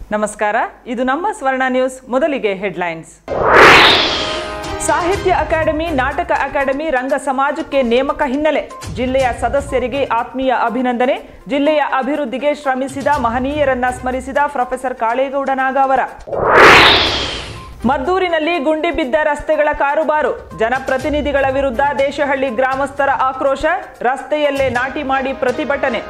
ನಮಸ್ಕಾರ ಇದು ನಮ್ಮ ಸ್ವರ್ಣ ನ್ಯೂಸ್ ಮೊದಲಿಗೆ ಹೆಡ್ಲೈನ್ಸ್ ಸಾಹಿತ್ಯ ಅಕಾಡೆಮಿ ನಾಟಕ ಅಕಾಡೆಮಿ ರಂಗ ಸಮಾಜಕ್ಕೆ ನೇಮಕ ಹಿನ್ನೆಲೆ ಜಿಲ್ಲೆಯ ಸದಸ್ಯರಿಗೆ ಆತ್ಮೀಯ ಅಭಿನಂದನೆ ಜಿಲ್ಲೆಯ ಅಭಿವೃದ್ಧಿಗೆ ಶ್ರಮಿಸಿದ ಮಹನೀಯರನ್ನ ಸ್ಮರಿಸಿದ ಪ್ರೊಫೆಸರ್ ಕಾಳೇಗೌಡ ನಾಗಾವರ ಮದ್ದೂರಿನಲ್ಲಿ ಗುಂಡಿ ಬಿದ್ದ ರಸ್ತೆಗಳ ಕಾರುಬಾರು ಜನಪ್ರತಿನಿಧಿಗಳ ವಿರುದ್ಧ ದೇಶಹಳ್ಳಿ ಗ್ರಾಮಸ್ಥರ ಆಕ್ರೋಶ ರಸ್ತೆಯಲ್ಲೇ ನಾಟಿ ಮಾಡಿ ಪ್ರತಿಭಟನೆ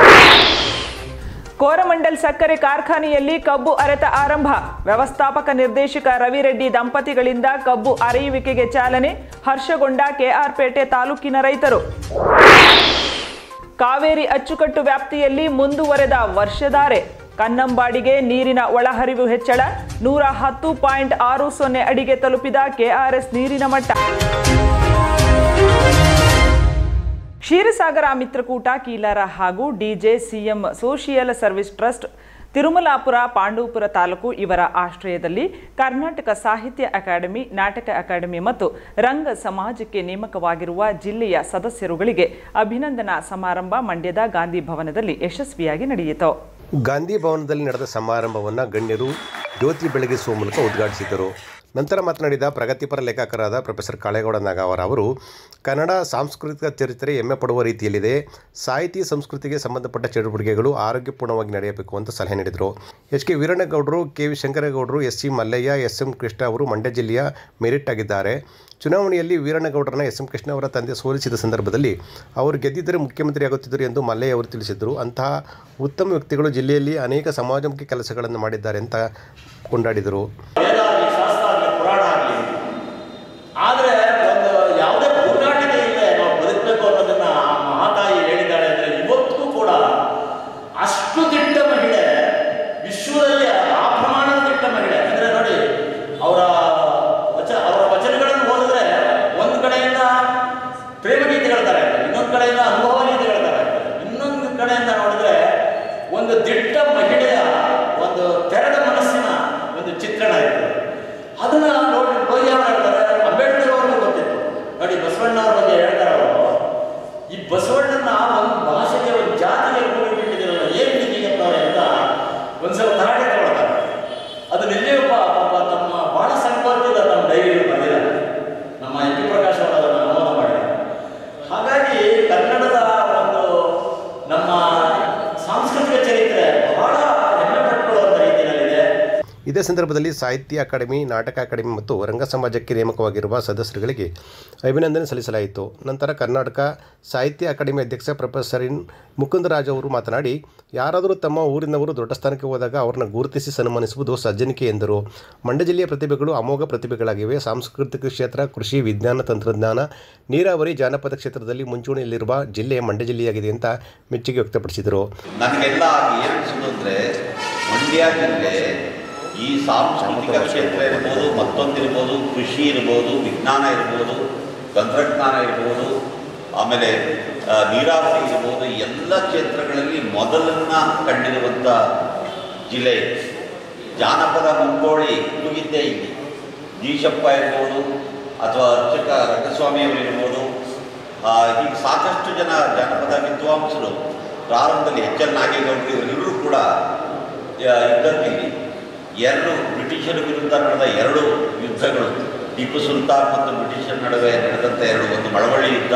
ಕೋರಮಂಡಲ್ ಸಕ್ಕರೆ ಕಾರ್ಖಾನೆಯಲ್ಲಿ ಕಬ್ಬು ಅರೆತ ಆರಂಭ ವ್ಯವಸ್ಥಾಪಕ ನಿರ್ದೇಶಕ ರವಿರೆಡ್ಡಿ ದಂಪತಿಗಳಿಂದ ಕಬ್ಬು ಅರೆಯುವಿಕೆಗೆ ಚಾಲನೆ ಹರ್ಷಗೊಂಡ ಕೆಆರ್ಪೇಟೆ ತಾಲೂಕಿನ ರೈತರು ಕಾವೇರಿ ಅಚ್ಚುಕಟ್ಟು ವ್ಯಾಪ್ತಿಯಲ್ಲಿ ಮುಂದುವರೆದ ವರ್ಷಧಾರೆ ಕನ್ನಂಬಾಡಿಗೆ ನೀರಿನ ಒಳಹರಿವು ಹೆಚ್ಚಳ ನೂರ ಹತ್ತು ಪಾಯಿಂಟ್ ಆರು ಸೊನ್ನೆ ಅಡಿಗೆ ತಲುಪಿದ ಕೆಆರ್ಎಸ್ ನೀರಿನ ಮಟ್ಟ ಕ್ಷೀರಸಾಗರ ಮಿತ್ರಕೂಟ ಕೀಲಾರ ಹಾಗೂ DJ CM social service trust Tirumalapura Pandavapura taluk ಇವರ ಆಶ್ರಯದಲ್ಲಿ ಕರ್ನಾಟಕ ಸಾಹಿತ್ಯ ಅಕಾಡೆಮಿ ನಾಟಕ ಅಕಾಡೆಮಿ ಮತ್ತು ರಂಗ ಸಮಾಜಕ್ಕೆ ನೇಮಕವಾಗಿರುವ ಜಿಲ್ಲೆಯ ಸದಸ್ಯರುಗಳಿಗೆ ಅಭಿನಂದನಾ ಸಮಾರಂಭ ಮಂಡ್ಯದ ಗಾಂಧಿ ಭವನದಲ್ಲಿ ಯಶಸ್ವಿಯಾಗಿ ನಡೆಯಿತು ಗಾಂಧಿ ಭವನದಲ್ಲಿ ನಡೆದ ಸಮಾರಂಭವನ್ನು ಗಣ್ಯರು ಜ್ಯೋತಿ ಬೆಳಗಿಸುವ ಮೂಲಕ ಉದ್ಘಾಟಿಸಿದರು ನಂತರ ಮಾತನಾಡಿದ ಪ್ರಗತಿಪರ ಲೇಖಕರಾದ ಪ್ರೊಫೆಸರ್ ಕಾಳೇಗೌಡ ನಾಗಾವರ ಅವರು ಕನ್ನಡ ಸಾಂಸ್ಕೃತಿಕ ಚರಿತ್ರೆ ಹೆಮ್ಮೆ ಪಡುವ ರೀತಿಯಲ್ಲಿದೆ ಸಾಹಿತಿ ಸಂಸ್ಕೃತಿಗೆ ಸಂಬಂಧಪಟ್ಟ ಚಟುವಟಿಕೆಗಳು ಆರೋಗ್ಯಪೂರ್ಣವಾಗಿ ನಡೆಯಬೇಕು ಅಂತ ಸಲಹೆ ನೀಡಿದರು ಎಚ್ ಕೆ ವೀರಣ್ಣಗೌಡರು ಕೆ ವಿ ಶಂಕರೇಗೌಡರು S C Mallaiah S M Krishna ಅವರು ಮಂಡ್ಯ ಜಿಲ್ಲೆಯ ಮೆರಿಟ್ ಆಗಿದ್ದಾರೆ ಚುನಾವಣೆಯಲ್ಲಿ ವೀರಣ್ಣಗೌಡರನ್ನ ಎಸ್ ಎಂ ಕೃಷ್ಣ ಅವರ ತಂದೆ ಸೋಲಿಸಿದ ಸಂದರ್ಭದಲ್ಲಿ ಅವರು ಗೆದ್ದಿದ್ದರೆ ಮುಖ್ಯಮಂತ್ರಿ ಆಗುತ್ತಿದ್ದರು ಎಂದು ಮಲ್ಲಯ್ಯ ಅವರು ತಿಳಿಸಿದರು ಅಂತಹ ಉತ್ತಮ ವ್ಯಕ್ತಿಗಳು ಜಿಲ್ಲೆಯಲ್ಲಿ ಅನೇಕ ಸಮಾಜಮುಖಿ ಕೆಲಸಗಳನ್ನು ಮಾಡಿದ್ದಾರೆ ಅಂತ ಕೊಂಡಾಡಿದರು ವೇದ ಆಗಲಿ ಶಾಸ್ತ್ರ ಆಗಲಿ ಪುರಾಣ ಆಗಲಿ ಆದರೆ ಒಂದು ಯಾವುದೇ ಪುರಾಟನೆ ಇಲ್ಲದೆ ನಾವು ಬದುಕಬೇಕು ಅನ್ನೋದನ್ನ ಆ ಮಹಾತಾಯಿ ಹೇಳಿದ್ದಾಳೆ ಅಂದರೆ ಇವತ್ತಿಗೂ ಕೂಡ ಅಷ್ಟು ದಿಟ್ಟ ಮಹಿಳೆ ವಿಶ್ವದಲ್ಲಿ ಆ ಪ್ರಮಾಣದ ದಿಟ್ಟ ಮಹಿಳೆ ಅಂದರೆ ನೋಡಿ ಅವರ ವಚ ಅವರ ವಚನಗಳನ್ನು ಓದಿದ್ರೆ ಒಂದು ಕಡೆಯಿಂದ ಪ್ರೇಮ ಗೀತೆಗಳ ಥರ ಇರ್ತದೆ ಇನ್ನೊಂದು ಕಡೆಯಿಂದ ಅನುಭವ ಗೀತೆಗಳ ಥರ ಇರ್ತದೆ ಇನ್ನೊಂದು ಕಡೆಯಿಂದ ನೋಡಿದ್ರೆ ಒಂದು ದಿಟ್ಟ ಮಹಿಳೆಯ ಒಂದು ತೆರೆದ ಮನಸ್ಸಿನ ಒಂದು ಚಿತ್ರಣ ಇರ್ತದೆ ಅದನ್ನ ನೋಡಿ ನೋಡಿ ಅವ್ರು ಹೇಳ್ತಾರೆ ಅಂಬೇಡ್ಕರ್ ಅವ್ರಿಗೂ ಗೊತ್ತಿತ್ತು ನೋಡಿ ಬಸವಣ್ಣ ಅವ್ರ ಬಗ್ಗೆ ಹೇಳ್ತಾರೆ ಅವರು ಈ ಬಸವಣ್ಣನ ಒಂದು ಭಾಷೆಗೆ ಒಂದು ಜಾತಿಗೆ ಕೂಡಿಬಿಟ್ಟಿದ್ದೀರಲ್ಲ ಏನು ನಿಮಗೆ ಅಂತ ಒಂದ್ಸಲ ತರಾಟೆ ತಗೊಳ್ತಾರೆ ಅದು ನಿಜವಪ್ಪ ಪಾಪ ತಮ್ಮ ಬಹಳ ಸಂಪರ್ಕದ ನಮ್ಮ ಡೈರಿಯಲ್ಲಿ ಬಂದಿದ್ದಾರೆ ನಮ್ಮ ಎಂ ಪಿ ಪ್ರಕಾಶ್ ಅವರು ಅದನ್ನು ಅನುವಾದ ಮಾಡಿದ್ದಾರೆ ಹಾಗಾಗಿ ಕನ್ನಡದ ಒಂದು ನಮ್ಮ ಸಾಂಸ್ಕೃತಿಕ ಚರಿತ್ರೆ ಬಹಳ ಹೆಮ್ಮೆ ಪಟ್ಟುಕೊಳ್ಳುವಂಥ ರೀತಿಯಲ್ಲಿದೆ ಇದೇ ಸಂದರ್ಭದಲ್ಲಿ ಸಾಹಿತ್ಯ ಅಕಾಡೆಮಿ ನಾಟಕ ಅಕಾಡೆಮಿ ಮತ್ತು ರಂಗ ಸಮಾಜಕ್ಕೆ ನೇಮಕವಾಗಿರುವ ಸದಸ್ಯರುಗಳಿಗೆ ಅಭಿನಂದನೆ ಸಲ್ಲಿಸಲಾಯಿತು ನಂತರ ಕರ್ನಾಟಕ ಸಾಹಿತ್ಯ ಅಕಾಡೆಮಿ ಅಧ್ಯಕ್ಷ ಪ್ರೊಫೆಸರ್ ಎನ್ ಮುಕುಂದರಾಜ್ ಅವರು ಮಾತನಾಡಿ ಯಾರಾದರೂ ತಮ್ಮ ಊರಿನವರು ದೊಡ್ಡ ಸ್ಥಾನಕ್ಕೆ ಹೋದಾಗ ಅವರನ್ನು ಗುರುತಿಸಿ ಸನ್ಮಾನಿಸುವುದು ಸಜ್ಜನಿಕೆ ಎಂದರು ಮಂಡ್ಯ ಜಿಲ್ಲೆಯ ಪ್ರತಿಭೆಗಳು ಅಮೋಘ ಪ್ರತಿಭೆಗಳಾಗಿವೆ ಸಾಂಸ್ಕೃತಿಕ ಕ್ಷೇತ್ರ ಕೃಷಿ ವಿಜ್ಞಾನ ತಂತ್ರಜ್ಞಾನ ನೀರಾವರಿ ಜಾನಪದ ಕ್ಷೇತ್ರದಲ್ಲಿ ಮುಂಚೂಣಿಯಲ್ಲಿರುವ ಜಿಲ್ಲೆ ಮಂಡ್ಯ ಜಿಲ್ಲೆಯಾಗಿದೆ ಅಂತ ಮೆಚ್ಚುಗೆ ವ್ಯಕ್ತಪಡಿಸಿದರು ನನಗೆಲ್ಲ ಏನು ಅನಿಸೋದು ಅಂದರೆ ಮಂಡ್ಯ ಜಿಲ್ಲೆ ಈ ಸಾಂಸ್ಕೃತಿಕ ಕ್ಷೇತ್ರ ಇರ್ಬೋದು ಮತ್ತೊಂದಿರ್ಬೋದು ಕೃಷಿ ಇರ್ಬೋದು ವಿಜ್ಞಾನ ಇರ್ಬೋದು ತಂತ್ರಜ್ಞಾನ ಇರ್ಬೋದು ಆಮೇಲೆ ಆ, ನೀರಾವರಿ ಇರ್ಬೋದು ಎಲ್ಲ ಕ್ಷೇತ್ರಗಳಲ್ಲಿ ಮೊದಲನ್ನ ಕಂಡಿರುವಂಥ ಜಿಲ್ಲೆ ಇದು. ಜಾನಪದ ಮುಂಗೋಳಿ ಹುಡುಗಿದ್ದೇ ಇಲ್ಲಿ ಜೀಶಪ್ಪ ಇರ್ಬೋದು ಅಥವಾ ಅರ್ಚಕ ರಂಗಸ್ವಾಮಿಯವರು ಇರ್ಬೋದು ಆ, ಹೀಗೆ ಸಾಕಷ್ಟು ಜನ ಜಾನಪದ ವಿದ್ವಾಂಸರು ಪ್ರಾರಂಭದಲ್ಲಿ ಎಚ್ ಎಲ್ ನಾಗೇಗೌಡರು ಇವರೆಲ್ಲರೂ ಕೂಡ ಆ, ಇದ್ದದ್ದಿಲ್ಲಿ ಎರಡು ಬ್ರಿಟಿಷರ ವಿರುದ್ಧ ನಡೆದ ಎರಡು ಯುದ್ಧಗಳು ಟಿಪ್ಪು ಸುಲ್ತಾನ್ ಮತ್ತು ಬ್ರಿಟಿಷರ ನಡುವೆ ನಡೆದಂಥ ಎರಡು ಒಂದು ಮಳವಳ್ಳಿ ಯುದ್ಧ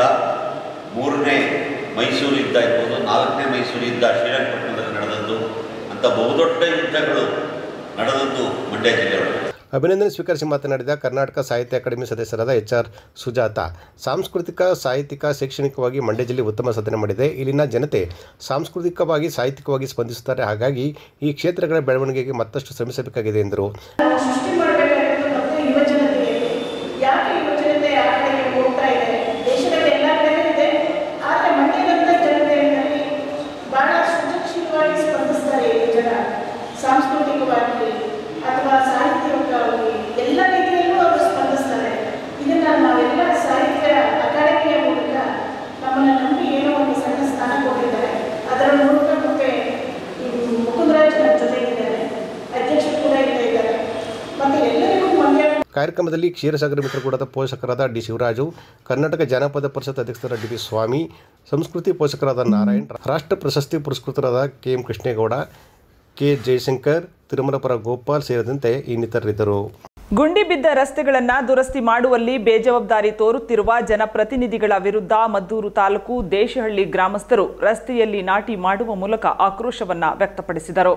ಮೂರನೇ ಮೈಸೂರು ಯುದ್ಧ ಇರ್ಬೋದು ನಾಲ್ಕನೇ ಮೈಸೂರು ಯುದ್ಧ ಶ್ರೀರಂಗಪಟ್ಟಣದಲ್ಲಿ ನಡೆದದ್ದು ಅಂತ ಬಹುದೊಡ್ಡ ಯುದ್ಧಗಳು ನಡೆದದ್ದು ಮಂಡ್ಯ ಜಿಲ್ಲೆಯೊಳಗೆ ಅಭಿನಂದನೆ ಸ್ವೀಕರಿಸಿ ಮಾತನಾಡಿದ ಕರ್ನಾಟಕ ಸಾಹಿತ್ಯ ಅಕಾಡೆಮಿ ಸದಸ್ಯರಾದ ಎಚ್ ಆರ್ ಸುಜಾತ ಸಾಂಸ್ಕೃತಿಕ ಸಾಹಿತ್ಯಿಕ ಶೈಕ್ಷಣಿಕವಾಗಿ ಮಂಡ್ಯ ಜಿಲ್ಲೆ ಉತ್ತಮ ಸಾಧನೆ ಮಾಡಿದೆ ಇಲ್ಲಿನ ಜನತೆ ಸಾಂಸ್ಕೃತಿಕವಾಗಿ ಸಾಹಿತ್ಯಿಕವಾಗಿ ಸ್ಪಂದಿಸುತ್ತಾರೆ ಹಾಗಾಗಿ ಈ ಕ್ಷೇತ್ರಗಳ ಬೆಳವಣಿಗೆಗೆ ಮತ್ತಷ್ಟು ಶ್ರಮಿಸಬೇಕಾಗಿದೆ ಎಂದರು ಸೃಷ್ಟಿ ಮಾಡಬೇಕಾಗಿರೋದು ಮತ್ತೆ ಯುವಜನತೆಗೆ ಯಾಕೆ ಯುವಜನತೆ ಆ ಕಡೆಗೆ ಹೋಗ್ತಾ ಇದೆ ದೇಶದಲ್ಲಿ ಎಲ್ಲ ಕಡೆಯೂ ಇದೆ ಆದರೆ ಮಂಡ್ಯದಂಥ ಜನತೆಯಲ್ಲಿ ಬಹಳ ಸೃಜನಶೀಲವಾಗಿ ಸ್ಪಂದಿಸ್ತಾರೆ ಈ ಜನ ಸಾಂಸ್ಕೃತಿಕವಾಗಿ ಅಥವಾ ಸಾಹಿತ್ಯಿಕವಾಗಿ ಎಲ್ಲ ರೀತಿಯಲ್ಲೂ ಅವರು ಸ್ಪಂದಿಸ್ತಾರೆ ಇದನ್ನು ನಾವೆಲ್ಲ ಸಾಹಿತ್ಯ ಅಕಾಡೆಮಿಯ ಮೂಲಕ ನಮ್ಮನ್ನು ನಂಬಿ ಏನೋ ಒಂದು ಸಣ್ಣ ಸ್ಥಾನ ಕೊಟ್ಟಿದ್ದಾರೆ ಅದರ ಮೂಲಕ ಮತ್ತೆ ಈ ಮುಕುಂದರಾಜ್ ನಮ್ಮ ಜೊತೆಗಿದ್ದಾರೆ ಅಧ್ಯಕ್ಷರು ಕೂಡ ಇಲ್ಲೇ ಇದ್ದಾರೆ ಮತ್ತೆ ಎಲ್ಲರಿಗೂ ಮಂಡ್ಯ ಕಾರ್ಯಕ್ರಮದಲ್ಲಿ ಕ್ಷೀರಸಾಗರ ಮಿತ್ರಕೂಟದ ಪೋಷಕರಾದ ಡಿ ಶಿವರಾಜು ಕರ್ನಾಟಕ ಜಾನಪದ ಪರಿಷತ್ ಅಧ್ಯಕ್ಷರಾದ ಡಿ ಬಿ ಸ್ವಾಮಿ ಸಂಸ್ಕೃತಿ ಪೋಷಕರಾದ ನಾರಾಯಣ್ ರಾಷ್ಟ್ರ ಪ್ರಶಸ್ತಿ ಪುರಸ್ಕೃತರಾದ K M Krishnegowda K Jayashankar Tirumalapura Gopal ಸೇರಿದಂತೆ ಇನ್ನಿತರರಿದ್ದರು ಗುಂಡಿ ಬಿದ್ದ ರಸ್ತೆಗಳನ್ನ ದುರಸ್ತಿ ಮಾಡುವಲ್ಲಿ ಬೇಜವಾಬ್ದಾರಿ ತೋರುತ್ತಿರುವ ಜನಪ್ರತಿನಿಧಿಗಳ ವಿರುದ್ಧ ಮದ್ದೂರು ತಾಲೂಕು ದೇಶಹಳ್ಳಿ ಗ್ರಾಮಸ್ಥರು ರಸ್ತೆಯಲ್ಲಿ ನಾಟಿ ಮಾಡುವ ಮೂಲಕ ಆಕ್ರೋಶವನ್ನ ವ್ಯಕ್ತಪಡಿಸಿದರು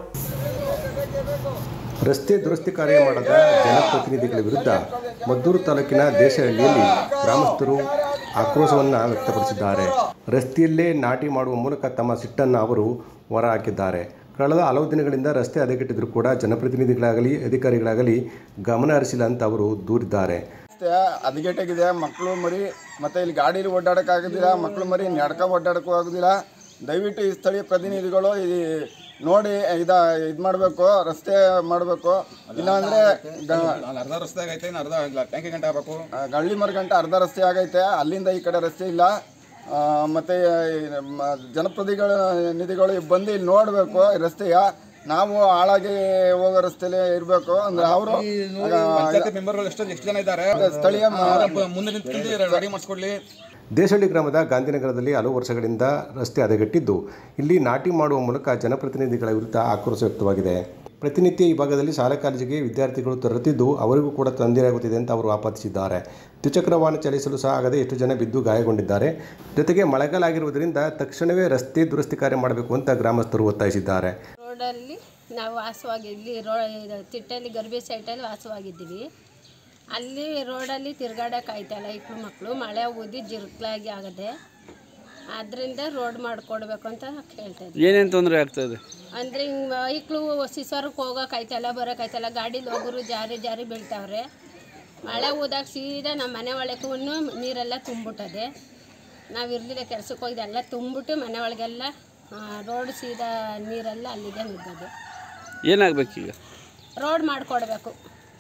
ರಸ್ತೆ ದುರಸ್ತಿ ಕಾರ್ಯ ಮಾಡದ ಜನಪ್ರತಿನಿಧಿಗಳ ವಿರುದ್ಧ ಮದ್ದೂರು ತಾಲೂಕಿನ ದೇಶಹಳ್ಳಿಯಲ್ಲಿ ಗ್ರಾಮಸ್ಥರು ಆಕ್ರೋಶವನ್ನು ವ್ಯಕ್ತಪಡಿಸಿದ್ದಾರೆ ರಸ್ತೆಯಲ್ಲೇ ನಾಟಿ ಮಾಡುವ ಮೂಲಕ ತಮ್ಮ ಸಿಟ್ಟನ್ನು ಅವರು ಹೊರಹಾಕಿದ್ದಾರೆ ಕಳೆದ ಹಲವು ದಿನಗಳಿಂದ ರಸ್ತೆ ಹದಗೆಟ್ಟಿದ್ರು ಕೂಡ ಜನಪ್ರತಿನಿಧಿಗಳಾಗಲಿ ಅಧಿಕಾರಿಗಳಾಗಲಿ ಗಮನ ಹರಿಸಿಲ್ಲ ಅಂತ ಅವರು ದೂರಿದ್ದಾರೆ ರಸ್ತೆ ಹದಗೆಟ್ಟಾಗಿದೆ ಮಕ್ಕಳು ಮರಿ ಮತ್ತು ಇಲ್ಲಿ ಗಾಡೀಲಿ ಓಡಾಡೋಕ್ಕಾಗೋದಿಲ್ಲ ಮಕ್ಕಳು ಮರಿ ನಡ್ಕ ಓಡಾಡೋಕ್ಕೂ ಆಗೋದಿಲ್ಲ ದಯವಿಟ್ಟು ಈ ಸ್ಥಳೀಯ ಪ್ರತಿನಿಧಿಗಳು ಈ ನೋಡಿ ಇದ ಇದು ಮಾಡಬೇಕು ರಸ್ತೆ ಮಾಡಬೇಕು ಇಲ್ಲಾಂದರೆ ಅರ್ಧ ರಸ್ತೆ ಆಗೈತೆ ಇನ್ನು ಅರ್ಧ ಟ್ಯಾಂಕಿ ಗಂಟೆ ಆಗ್ಬೇಕು ಗಳ್ಳಿ ಮರಗಂಟ ಅರ್ಧ ರಸ್ತೆ ಆಗೈತೆ ಅಲ್ಲಿಂದ ಈ ಕಡೆ ರಸ್ತೆ ಇಲ್ಲ ಆ, ಮತ್ತೆ ಈ ನಮ್ಮ ಜನಪ್ರತಿಗಳ ನಿಧಿಗಳು ಬಂದು ಇಲ್ಲಿ ನೋಡಬೇಕು ರಸ್ತೆಯ ನಾವು ಹಾಳಾಗಿ ಹೋಗೋ ರಸ್ತೆಲೇ ಇರಬೇಕು ಅಂದ್ರೆ ಅವರು ಪಂಚಾಯತಿ ಮೆಂಬರ್ಗಳು ಎಷ್ಟು ಎಷ್ಟು ಜನ ಇದ್ದಾರೆ ಸ್ಥಳೀಯ ಮ- ಮುಂದೆ ನಿಂತ್ಕೊಂಡು ರೆಡಿ ಮಾಡಿಸ್ಕೊಡ್ಲಿ ದೇಶಹಳ್ಳಿ ಗ್ರಾಮದ ಗಾಂಧಿನಗರದಲ್ಲಿ ಹಲವು ವರ್ಷಗಳಿಂದ ರಸ್ತೆ ಹದಗೆಟ್ಟಿದ್ದು ಇಲ್ಲಿ ನಾಟಿ ಮಾಡುವ ಮೂಲಕ ಜನಪ್ರತಿನಿಧಿಗಳ ವಿರುದ್ಧ ಆಕ್ರೋಶ ವ್ಯಕ್ತವಾಗಿದೆ ಪ್ರತಿನಿತ್ಯ ಈ ಭಾಗದಲ್ಲಿ ಶಾಲಾ ಕಾಲೇಜಿಗೆ ವಿದ್ಯಾರ್ಥಿಗಳು ತರುತ್ತಿದ್ದು ಅವರಿಗೂ ಕೂಡ ತೊಂದರೆಯಾಗುತ್ತಿದೆ ಅಂತ ಅವರು ಆಪಾದಿಸಿದ್ದಾರೆ ದ್ವಿಚಕ್ರ ವಾಹನ ಚಲಿಸಲು ಸಹ ಆಗದೆ ಎಷ್ಟು ಜನ ಬಿದ್ದು ಗಾಯಗೊಂಡಿದ್ದಾರೆ ಜೊತೆಗೆ ಮಳೆಗಾಲ ಆಗಿರುವುದರಿಂದ ತಕ್ಷಣವೇ ರಸ್ತೆ ದುರಸ್ತಿ ಕಾರ್ಯ ಮಾಡಬೇಕು ಅಂತ ಗ್ರಾಮಸ್ಥರು ಒತ್ತಾಯಿಸಿದ್ದಾರೆ ರೋಡಲ್ಲಿ ನಾವು ವಾಸವಾಗಿ ಇಲ್ಲಿ ರೋ ಇದು ತಿಟ್ಟಲ್ಲಿ ಗರ್ಭಿ ಸೈಟಲ್ಲಿ ವಾಸವಾಗಿದ್ದೀವಿ ಅಲ್ಲಿ ರೋಡಲ್ಲಿ ತಿರ್ಗಾಡಕ್ಕೆ ಆಯ್ತಲ್ಲ ಇಕ್ಳು ಮಕ್ಕಳು ಮಳೆ ಊದಿ ಜಿರ್ಕ್ಲಾಗಿ ಆಗದೆ ಆದ್ದರಿಂದ ರೋಡ್ ಮಾಡಿಕೊಡ್ಬೇಕು ಅಂತ ಕೇಳ್ತಾ ಇದ್ವಿ ಏನೇನು ತೊಂದರೆ ಆಗ್ತದೆ ಅಂದರೆ ಹಿಂಗೆ ಇಕ್ಳು ಸಿಸರ್ಗೆ ಹೋಗೋಕೆ ಆಯ್ತಲ್ಲ ಬರೋಕೆ ಆಯ್ತಲ್ಲ ಗಾಡೀಲಿ ಹೋಗೋರು ಜಾರಿ ಜಾರಿ ಬೀಳ್ತಾವ್ರೆ ಮಳೆ ಊದಾಗ ಸೀದಾ ನಮ್ಮ ಮನೆ ಒಳಗೂ ನೀರೆಲ್ಲ ತುಂಬಿಟ್ಟದೆ ನಾವು ಇರಲಿಲ್ಲ ಕೆಲ್ಸಕ್ಕೆ ಹೋಗಿದ್ದು ಎಲ್ಲ ತುಂಬಿಟ್ಟು ಮನೆ ಒಳಗೆಲ್ಲ ರೋಡ್ ಸೀದಾ ನೀರೆಲ್ಲ ಅಲ್ಲಿಗೆ ನುಗ್ಗದೆ ಏನಾಗಬೇಕೀಗ ರೋಡ್ ಮಾಡಿಕೊಡ್ಬೇಕು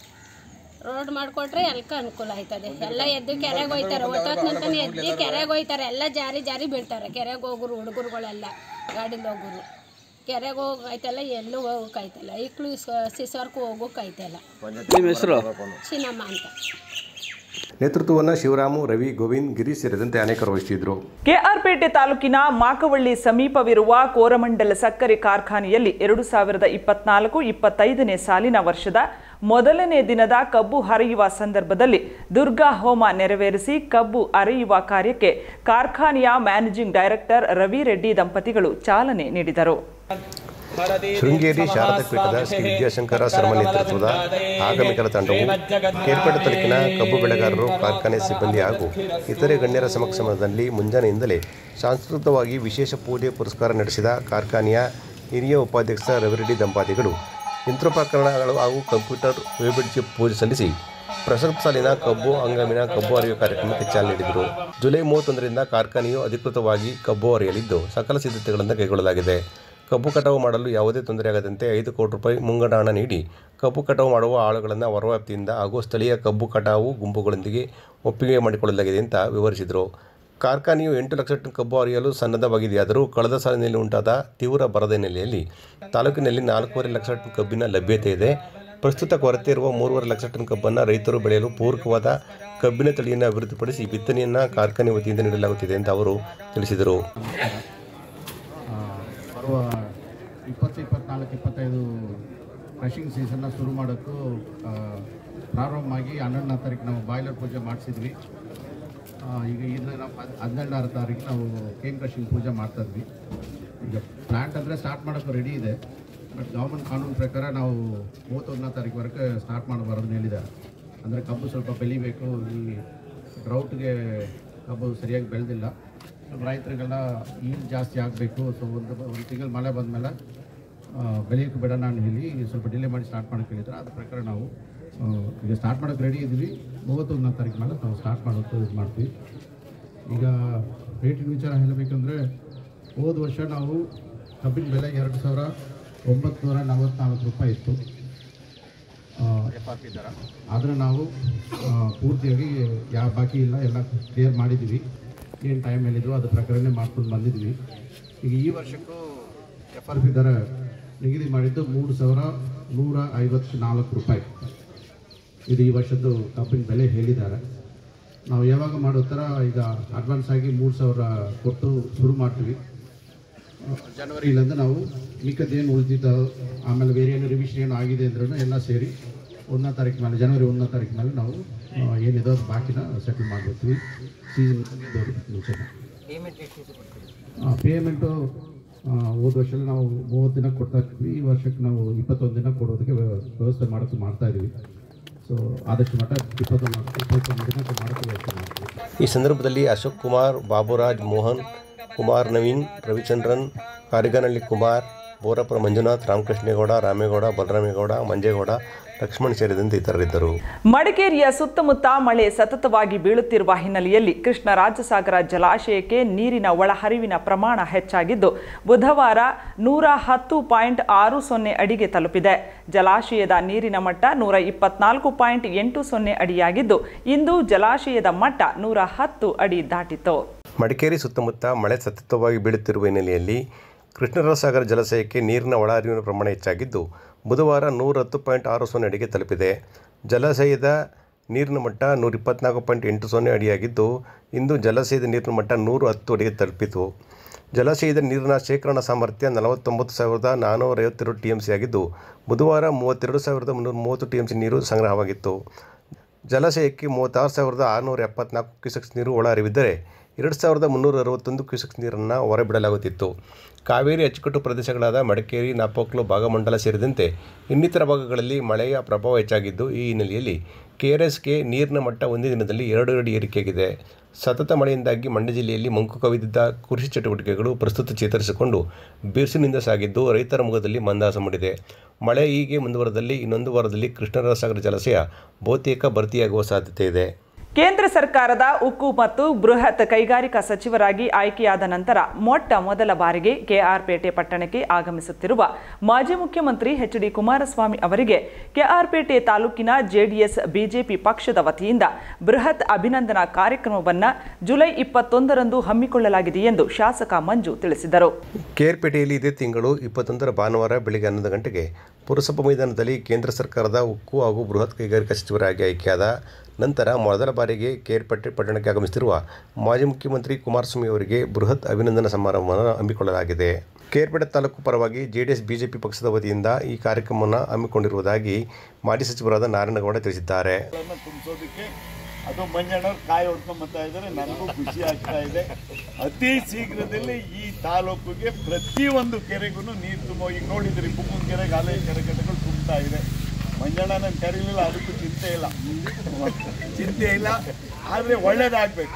ರೋಡ್ ಮಾಡಿಕೊಟ್ರೆ ಎಲ್ಕ ಅನುಕೂಲ ಆಯ್ತದೆ ಎಲ್ಲ ಎದ್ದು ಕೆರೆಗೆ ಹೋಯ್ತಾರೆ ಒತ್ತೊತ್ತಂತಾನೆ ಎದ್ದು ಕೆರೆಗೆ ಹೋಯ್ತಾರೆ ಎಲ್ಲ ಜಾರಿ ಜಾರಿ ಬೀಳ್ತಾರೆ ಕೆರೆಗೆ ಹೋಗೋರು ಹುಡುಗರುಗಳೆಲ್ಲ ಗಾಡೀಲಿ ಹೋಗೋರು ಕೆರೆಗೆ ಹೋಗಾಯ್ತಲ್ಲ ಎಲ್ಲೂ ಹೋಗೋಕ್ಕಾಯ್ತಲ್ಲ ಈಕ್ಳು ಸಿಸರ್ಕು ಹೋಗೋಕ್ಕಾಯ್ತಲ್ಲ ನಿಮ್ಮ ಹೆಸರು ಚಿನ್ನಮ್ಮ ಅಂತ ನೇತೃತ್ವವನ್ನು ಶಿವರಾಮು ರವಿ ಗೋವಿಂದ್ ಗಿರೀಶ್ ಸೇರಿದಂತೆ ಅನೇಕರು ವಹಿಸಿದ್ರು ಕೆಆರ್ಪೇಟೆ ತಾಲೂಕಿನ ಮಾಕವಳ್ಳಿ ಸಮೀಪವಿರುವ ಕೋರಮಂಡಲ ಸಕ್ಕರೆ ಕಾರ್ಖಾನೆಯಲ್ಲಿ ಎರಡು ಸಾವಿರದ ಇಪ್ಪತ್ನಾಲ್ಕು ಇಪ್ಪತ್ತೈದನೇ ಸಾಲಿನ ವರ್ಷದ ಮೊದಲನೇ ದಿನದ ಕಬ್ಬು ಹರಿಯುವ ಸಂದರ್ಭದಲ್ಲಿ ದುರ್ಗಾ ಹೋಮ ನೆರವೇರಿಸಿ ಕಬ್ಬು ಅರೆಯುವ ಕಾರ್ಯಕ್ಕೆ ಕಾರ್ಖಾನೆಯ ಮ್ಯಾನೇಜಿಂಗ್ ಡೈರೆಕ್ಟರ್ ರವಿ ರೆಡ್ಡಿ ದಂಪತಿಗಳು ಚಾಲನೆ ನೀಡಿದರು ಶೃಂಗೇರಿ ಶಾರದಾ ಪೀಠದ ಶ್ರೀ ವಿದ್ಯಾಶಂಕರ ಶರ್ಮ ನೇತೃತ್ವದ ಆಗಮಿಕರ ತಂಡವು ಕೇರ್ಪೇಟೆ ತಾಲೂಕಿನ ಕಬ್ಬು ಬೆಳೆಗಾರರು ಕಾರ್ಖಾನೆ ಸಿಬ್ಬಂದಿ ಹಾಗೂ ಇತರೆ ಗಣ್ಯರ ಸಮಕ್ಷಮದಲ್ಲಿ ಮುಂಜಾನೆಯಿಂದಲೇ ಸಾಂಸ್ಕೃತಿಕವಾಗಿ ವಿಶೇಷ ಪೂಜೆ ಪುರಸ್ಕಾರ ನಡೆಸಿದ ಕಾರ್ಖಾನೆಯ ಹಿರಿಯ ಉಪಾಧ್ಯಕ್ಷ ರವಿರೆಡ್ಡಿ ದಂಪತಿಗಳು ಯಂತ್ರೋಪಕರಣಗಳು ಹಾಗೂ ಕಂಪ್ಯೂಟರ್ ವೇಬಿಡ್ಜಿ ಪೂಜೆ ಸಲ್ಲಿಸಿ ಪ್ರಸಕ್ತ ಸಾಲಿನ ಕಬ್ಬು ಹಂಗಾಮಿನ ಕಬ್ಬು ಅರಿಯುವ ಕಾರ್ಯಕ್ರಮಕ್ಕೆ ಚಾಲನೆ ನೀಡಿದರು ಜುಲೈ ಮೂವತ್ತೊಂದರಿಂದ ಕಾರ್ಖಾನೆಯು ಅಧಿಕೃತವಾಗಿ ಕಬ್ಬು ಅರಿಯಲಿದ್ದು ಸಕಲ ಸಿದ್ಧತೆಗಳನ್ನು ಕೈಗೊಳ್ಳಲಾಗಿದೆ ಕಬ್ಬು ಕಟಾವು ಮಾಡಲು ಯಾವುದೇ ತೊಂದರೆಯಾಗದಂತೆ ಐದು ಕೋಟಿ ರೂಪಾಯಿ ಮುಂಗಡ ಹಣ ನೀಡಿ ಕಬ್ಬು ಕಟಾವು ಮಾಡುವ ಆಳುಗಳನ್ನು ಹೊರವ್ಯಾಪ್ತಿಯಿಂದ ಹಾಗೂ ಸ್ಥಳೀಯ ಕಬ್ಬು ಕಟಾವು ಗುಂಪುಗಳೊಂದಿಗೆ ಒಪ್ಪಿಗೆ ಮಾಡಿಕೊಳ್ಳಲಾಗಿದೆ ಅಂತ ವಿವರಿಸಿದರು ಕಾರ್ಖಾನೆಯು ಎಂಟು ಲಕ್ಷ ಟನ್ ಕಬ್ಬು ಅರಿಯಲು ಸನ್ನದ್ಧವಾಗಿದೆಯಾದರೂ ಕಳೆದ ಸಾಲಿನಲ್ಲಿ ಉಂಟಾದ ತೀವ್ರ ಬರದ ಹಿನ್ನೆಲೆಯಲ್ಲಿ ತಾಲೂಕಿನಲ್ಲಿ ನಾಲ್ಕೂವರೆ ಲಕ್ಷ ಟನ್ ಕಬ್ಬಿನ ಲಭ್ಯತೆ ಇದೆ ಪ್ರಸ್ತುತ ಕೊರತೆ ಇರುವ ಮೂರುವರೆ ಲಕ್ಷ ಟನ್ ಕಬ್ಬನ್ನು ರೈತರು ಬೆಳೆಯಲು ಪೂರಕವಾದ ಕಬ್ಬಿನ ತಳಿಯನ್ನು ಅಭಿವೃದ್ಧಿಪಡಿಸಿ ಬಿತ್ತನೆಯನ್ನು ಕಾರ್ಖಾನೆ ವತಿಯಿಂದ ನೀಡಲಾಗುತ್ತಿದೆ ಅಂತ ಅವರು ತಿಳಿಸಿದರು ಬರುವ ಇಪ್ಪತ್ತು ಇಪ್ಪತ್ನಾಲ್ಕು ಇಪ್ಪತ್ತೈದು ಕ್ರಷಿಂಗ್ ಸೀಸನ್ನ ಶುರು ಮಾಡೋಕ್ಕೂ ಆ, ಪ್ರಾರಂಭ ಆಗಿ ಹನ್ನೊಂದನೇ ತಾರೀಕು ನಾವು ಬಾಯ್ಲರ್ ಪೂಜೆ ಮಾಡಿಸಿದ್ವಿ ಈಗ ಇನ್ನು ನಾವು ಹದ್- ಹನ್ನೆರಡನೇ ತಾರೀಕು ನಾವು ಕೇನ್ ಕ್ರಷಿಂಗ್ ಪೂಜೆ ಮಾಡ್ತಾ ಇದ್ವಿ ಈಗ ಪ್ಲ್ಯಾಂಟ್ ಅಂದರೆ ಸ್ಟಾರ್ಟ್ ಮಾಡೋಕ್ಕೂ ರೆಡಿ ಇದೆ ಬಟ್ ಗೌರ್ಮೆಂಟ್ ಕಾನೂನು ಪ್ರಕಾರ ನಾವು ಮೂವತ್ತೊಂದನೇ ತಾರೀಕುವರೆಗೆ ಸ್ಟಾರ್ಟ್ ಮಾಡಬಾರ್ದು ಹೇಳಿದ್ದಾರೆ ಅಂದರೆ ಕಬ್ಬು ಸ್ವಲ್ಪ ಬೆಳಿಬೇಕು ಈ ಡ್ರೌಟ್ಗೆ ಕಬ್ಬು ಸರಿಯಾಗಿ ಬೆಳೆದಿಲ್ಲ ನಮ್ಮ ರೈತರಿಗೆಲ್ಲ ಈಲ್ ಜಾಸ್ತಿ ಆಗಬೇಕು ಸೊ ಒಂದು ಒಂದು ತಿಂಗಳು ಮಳೆ ಬಂದಮೇಲೆ ಬೆಳೆಯೋಕ್ಕೆ ಬಿಡೋಣ ಅಂತ ಹೇಳಿ ಸ್ವಲ್ಪ ಡಿಲೇ ಮಾಡಿ ಸ್ಟಾರ್ಟ್ ಮಾಡೋಕ್ಕೆ ಹೇಳಿದ್ರು ಅದ್ರ ಪ್ರಕಾರ ನಾವು ಆ, ಈಗ ಸ್ಟಾರ್ಟ್ ಮಾಡೋಕ್ಕೆ ರೆಡಿ ಇದ್ವಿ ಮೂವತ್ತೊಂದನೇ ತಾರೀಕು ಮೇಲೆ ನಾವು ಸ್ಟಾರ್ಟ್ ಮಾಡೋಕ್ಕೆ ಇದು ಮಾಡ್ತೀವಿ ಈಗ ರೇಟಿನ ವಿಚಾರ ಹೇಳಬೇಕಂದ್ರೆ ಹೋದ ವರ್ಷ ನಾವು ಕಬ್ಬಿನ ಬೆಲೆ ಎರಡು ಸಾವಿರ ಒಂಬತ್ತು ನೂರ ನಲವತ್ನಾಲ್ಕು ರೂಪಾಯಿ ಇತ್ತು ಎಫ್ ಆರ್ ಪಿ ದರ ಆದರೆ ನಾವು ಆ, ಪೂರ್ತಿಯಾಗಿ ಯಾವ ಬಾಕಿ ಇಲ್ಲ ಎಲ್ಲ ಕ್ಲಿಯರ್ ಮಾಡಿದ್ದೀವಿ ಏನು ಟೈಮ್ ಹೇಳಿದ್ರು ಅದ್ರ ಪ್ರಕಾರನೇ ಮಾಡ್ಕೊಂಡು ಬಂದಿದ್ವಿ ಈಗ ಈ ವರ್ಷಕ್ಕೂ ಎಫ್ ಆರ್ ಪಿ ದರ ನಿಗದಿ ಮಾಡಿದ್ದು ಮೂರು ಸಾವಿರ ನೂರ ಐವತ್ನಾಲ್ಕು ರೂಪಾಯಿ ಇದು ಈ ವರ್ಷದ್ದು ಕಬ್ಬಿನ ಬೆಲೆ ಹೇಳಿದ್ದಾರೆ ನಾವು ಯಾವಾಗ ಮಾಡೋ ಥರ ಈಗ ಅಡ್ವಾನ್ಸ್ ಆಗಿ ಮೂರು ಸಾವಿರ ಕೊಟ್ಟು ಶುರು ಮಾಡ್ತೀವಿ ಜನವರಿಯಿಂದ ನಾವು ಮಿಕ್ಕದ್ದೇನು ಉಳಿದಿದ್ದ ಆಮೇಲೆ ಬೇರೆ ಏನು ರಿವಿಷನ್ ಏನು ಆಗಿದೆ ಅಂದ್ರೂ ಎಲ್ಲ ಸೇರಿ ಒಂದನೇ ತಾರೀಕು ಮೇಲೆ ಜನವರಿ ಒಂದನೇ ತಾರೀಕು ಮೇಲೆ ನಾವು ಆ, ಏನಿದೆ ಅದು ಬಾಕಿನ ಸೆಟಲ್ ಮಾಡಿಬಿಡ್ತೀವಿ ಸೀಸನ್ ಮುಂಚೆನೆ ಪೇಮೆಂಟು ಹೋದ ವರ್ಷ ನಾವು ಮೂವತ್ತು ದಿನ ಕೊಡ್ತಾ ಇದ್ವಿ ಈ ವರ್ಷಕ್ಕೆ ನಾವು ಇಪ್ಪತ್ತೊಂದು ದಿನ ಕೊಡೋದಕ್ಕೆ ವ್ಯ- ವ್ಯವಸ್ಥೆ ಮಾಡೋಕ್ಕೆ ಮಾಡ್ತಾ ಇದ್ದೀವಿ ಸೊ ಆದಷ್ಟು ಮಟ್ಟ ಇಪ್ಪತ್ತೊಂದು ಇಪ್ಪತ್ತೊಂದು ದಿನ ಮಾಡೋಕ್ಕೆ ವ್ಯವಸ್ಥೆ ಮಾಡ್ತೀವಿ ಈ ಸಂದರ್ಭದಲ್ಲಿ ಅಶೋಕ್ ಕುಮಾರ್ ಬಾಬುರಾಜ್ ಮೋಹನ್ ಕುಮಾರ್ ನವೀನ್ ರವಿಚಂದ್ರನ್ ಕಾರಿಗನಹಳ್ಳಿ ಕುಮಾರ್ ಬೋರಪುರ ಮಂಜುನಾಥ್ ರಾಮಕೃಷ್ಣೇಗೌಡ ರಾಮೇಗೌಡ ಬಲರಾಮೇಗೌಡ ಮಂಜೇಗೌಡ ಲಕ್ಷ್ಮಣ್ ಸೇರಿದಂತೆ ಇತರರಿದ್ದರು ಮಡಿಕೇರಿಯ ಸುತ್ತಮುತ್ತ ಮಳೆ ಸತತವಾಗಿ ಬೀಳುತ್ತಿರುವ ಹಿನ್ನೆಲೆಯಲ್ಲಿ ಕೃಷ್ಣರಾಜಸಾಗರ ಜಲಾಶಯಕ್ಕೆ ನೀರಿನ ಒಳಹರಿವಿನ ಪ್ರಮಾಣ ಹೆಚ್ಚಾಗಿದ್ದು ಬುಧವಾರ ನೂರ ಹತ್ತು ಪಾಯಿಂಟ್ ಆರು ಸೊನ್ನೆ ಅಡಿಗೆ ತಲುಪಿದೆ ಜಲಾಶಯದ ನೀರಿನ ಮಟ್ಟ ನೂರ ಇಪ್ಪತ್ನಾಲ್ಕು ಪಾಯಿಂಟ್ ಎಂಟು ಸೊನ್ನೆ ಅಡಿಯಾಗಿದ್ದು ಇಂದು ಜಲಾಶಯದ ಮಟ್ಟ ನೂರ ಹತ್ತು ಅಡಿ ದಾಟಿತು ಮಡಿಕೇರಿ ಸುತ್ತಮುತ್ತ ಮಳೆ ಸತತವಾಗಿ ಬೀಳುತ್ತಿರುವ ಹಿನ್ನೆಲೆಯಲ್ಲಿ ಕೃಷ್ಣರಾಜಸಾಗರ ಜಲಾಶಯಕ್ಕೆ ನೀರಿನ ಒಳಹರಿವಿನ ಪ್ರಮಾಣ ಹೆಚ್ಚಾಗಿದ್ದು ಬುಧವಾರ ನೂರ ಹತ್ತು ಪಾಯಿಂಟ್ ಆರು ಸೊನ್ನೆ ಅಡಿಗೆ ತಲುಪಿದೆ ಜಲಾಶಯದ ನೀರಿನ ಮಟ್ಟ ನೂರ ಇಪ್ಪತ್ನಾಲ್ಕು ಪಾಯಿಂಟ್ ಎಂಟು ಸೊನ್ನೆ ಅಡಿಯಾಗಿದ್ದು ಇಂದು ಜಲಾಶಯದ ನೀರಿನ ಮಟ್ಟ ನೂರು ಹತ್ತು ಅಡಿಗೆ ತಲುಪಿತು ಜಲಾಶಯದ ನೀರಿನ ಶೇಖರಣಾ ಸಾಮರ್ಥ್ಯ ನಲವತ್ತೊಂಬತ್ತು ಸಾವಿರದ ನಾನ್ನೂರ ಐವತ್ತೆರಡು ಟಿ ಎಮ್ ಸಿ ಆಗಿದ್ದು ಬುಧವಾರ ಮೂವತ್ತೆರಡು ಸಾವಿರದ ಮುನ್ನೂರ ಮೂವತ್ತು ಟಿ ಎಮ್ ಸಿ ನೀರು ಸಂಗ್ರಹವಾಗಿತ್ತು ಜಲಾಶಯಕ್ಕೆ ಮೂವತ್ತಾರು ಸಾವಿರದ ಆರುನೂರ ಎಪ್ಪತ್ನಾಲ್ಕು ಕ್ಯೂಸೆಕ್ಸ್ ನೀರು ಒಳಹರಿವಿದ್ದರೆ ಎರಡು ಸಾವಿರದ ಮುನ್ನೂರ ಅರವತ್ತೊಂದು ಕ್ಯೂಸೆಕ್ಸ್ ನೀರನ್ನು ಹೊರಬಿಡಲಾಗುತ್ತಿತ್ತು ಕಾವೇರಿ ಅಚ್ಚುಕಟ್ಟು ಪ್ರದೇಶಗಳಾದ ಮಡಿಕೇರಿ ನಾಪೋಕ್ಲು ಭಾಗಮಂಡಲ ಸೇರಿದಂತೆ ಇನ್ನಿತರ ಭಾಗಗಳಲ್ಲಿ ಮಳೆಯ ಪ್ರಭಾವ ಹೆಚ್ಚಾಗಿದ್ದು ಈ ಹಿನ್ನೆಲೆಯಲ್ಲಿ ಕೆಆರ್ಎಸ್ಗೆ ನೀರಿನ ಮಟ್ಟ ಒಂದೇ ದಿನದಲ್ಲಿ ಎರಡು ಅಡಿ ಏರಿಕೆಯಾಗಿದೆ ಸತತ ಮಳೆಯಿಂದಾಗಿ ಮಂಡ್ಯ ಜಿಲ್ಲೆಯಲ್ಲಿ ಮಂಕು ಕವಿದಿದ್ದ ಕೃಷಿ ಚಟುವಟಿಕೆಗಳು ಪ್ರಸ್ತುತ ಚೇತರಿಸಿಕೊಂಡು ಬಿರುಸಿನಿಂದ ಸಾಗಿದ್ದು ರೈತರ ಮುಖದಲ್ಲಿ ಮಂದಹಾಸ ಮೂಡಿದೆ ಮಳೆ ಹೀಗೆ ಮುಂದುವರೆದಲ್ಲಿ ಇನ್ನೊಂದು ವಾರದಲ್ಲಿ ಕೃಷ್ಣರಾಜಸಾಗರ ಜಲಾಶಯ ಬಹುತೇಕ ಭರ್ತಿಯಾಗುವ ಸಾಧ್ಯತೆ ಇದೆ ಕೇಂದ್ರ ಸರ್ಕಾರದ ಉಕ್ಕು ಮತ್ತು ಬೃಹತ್ ಕೈಗಾರಿಕಾ ಸಚಿವರಾಗಿ ಆಯ್ಕೆಯಾದ ನಂತರ ಮೊಟ್ಟ ಮೊದಲ ಬಾರಿಗೆ ಕೆಆರ್ಪೇಟೆ ಪಟ್ಟಣಕ್ಕೆ ಆಗಮಿಸುತ್ತಿರುವ ಮಾಜಿ ಮುಖ್ಯಮಂತ್ರಿ ಎಚ್ ಡಿ ಕುಮಾರಸ್ವಾಮಿ ಅವರಿಗೆ ಕೆಆರ್ಪೇಟೆ ತಾಲೂಕಿನ ಜೆಡಿಎಸ್ ಬಿಜೆಪಿ ಪಕ್ಷದ ವತಿಯಿಂದ ಬೃಹತ್ ಅಭಿನಂದನಾ ಕಾರ್ಯಕ್ರಮವನ್ನು ಜುಲೈ ಇಪ್ಪತ್ತೊಂದರಂದು ಹಮ್ಮಿಕೊಳ್ಳಲಾಗಿದೆ ಎಂದು ಶಾಸಕ ಮಂಜು ತಿಳಿಸಿದರು ಕೇರ್ಪೇಟೆಯಲ್ಲಿ ಇದೇ ತಿಂಗಳು ಇಪ್ಪತ್ತೊಂದರ ಭಾನುವಾರ ಬೆಳಗ್ಗೆ ಹನ್ನೊಂದು ಗಂಟೆಗೆ ಪುರಸಭಾ ಮೈದಾನದಲ್ಲಿ ಕೇಂದ್ರ ಸರ್ಕಾರದ ಉಕ್ಕು ಹಾಗೂ ಬೃಹತ್ ಕೈಗಾರಿಕಾ ಸಚಿವರಾಗಿ ಆಯ್ಕೆಯಾದ ನಂತರ ಮೊದಲ ಬಾರಿಗೆ ಕೇರ್ಪೇಟೆ ಪಟ್ಟಣಕ್ಕೆ ಆಗಮಿಸುತ್ತಿರುವ ಮಾಜಿ ಮುಖ್ಯಮಂತ್ರಿ ಕುಮಾರಸ್ವಾಮಿ ಅವರಿಗೆ ಬೃಹತ್ ಅಭಿನಂದನಾ ಸಮಾರಂಭವನ್ನು ಹಮ್ಮಿಕೊಳ್ಳಲಾಗಿದೆ ಕೇರ್ಪೇಟೆ ತಾಲೂಕು ಪರವಾಗಿ ಜೆಡಿಎಸ್ ಬಿಜೆಪಿ ಪಕ್ಷದ ವತಿಯಿಂದ ಈ ಕಾರ್ಯಕ್ರಮವನ್ನು ಹಮ್ಮಿಕೊಂಡಿರುವುದಾಗಿ ಮಾಜಿ ಸಚಿವರಾದ ನಾರಾಯಣಗೌಡ ತಿಳಿಸಿದ್ದಾರೆ ತುಂಬಿಸೋದಕ್ಕೆ ಅದು ಮಂಜಣ್ಣವ್ರು ಕಾಯಿ ಹೊಡ್ಕೊಂಡ್ ಬರ್ತಾ ಇದ್ದಾರೆ ನನಗೂ ಖುಷಿ ಆಗ್ತಾ ಇದೆ ಅತಿ ಶೀಘ್ರದಲ್ಲಿ ಈ ತಾಲೂಕಿಗೆ ಪ್ರತಿಯೊಂದು ಕೆರೆಗೂ ನೀರು ತುಂಬ ಈಗ ನೋಡಿದ್ರಿ ಬುಕ್ಕನ್ ಕೆರೆಗೆ ಅಲೆ ಕೆರೆ ಕಟ್ಟೆಗಳು ತುಂಬ್ತಾ ಇದೆ ಮಂಜಣ್ಣ ನಾನು ಕರೀಲಿಲ್ಲ ಅದಕ್ಕೂ ಚಿಂತೆ ಇಲ್ಲ ಚಿಂತೆ ಇಲ್ಲ ಆದ್ರೆ ಒಳ್ಳೇದಾಗ್ಬೇಕು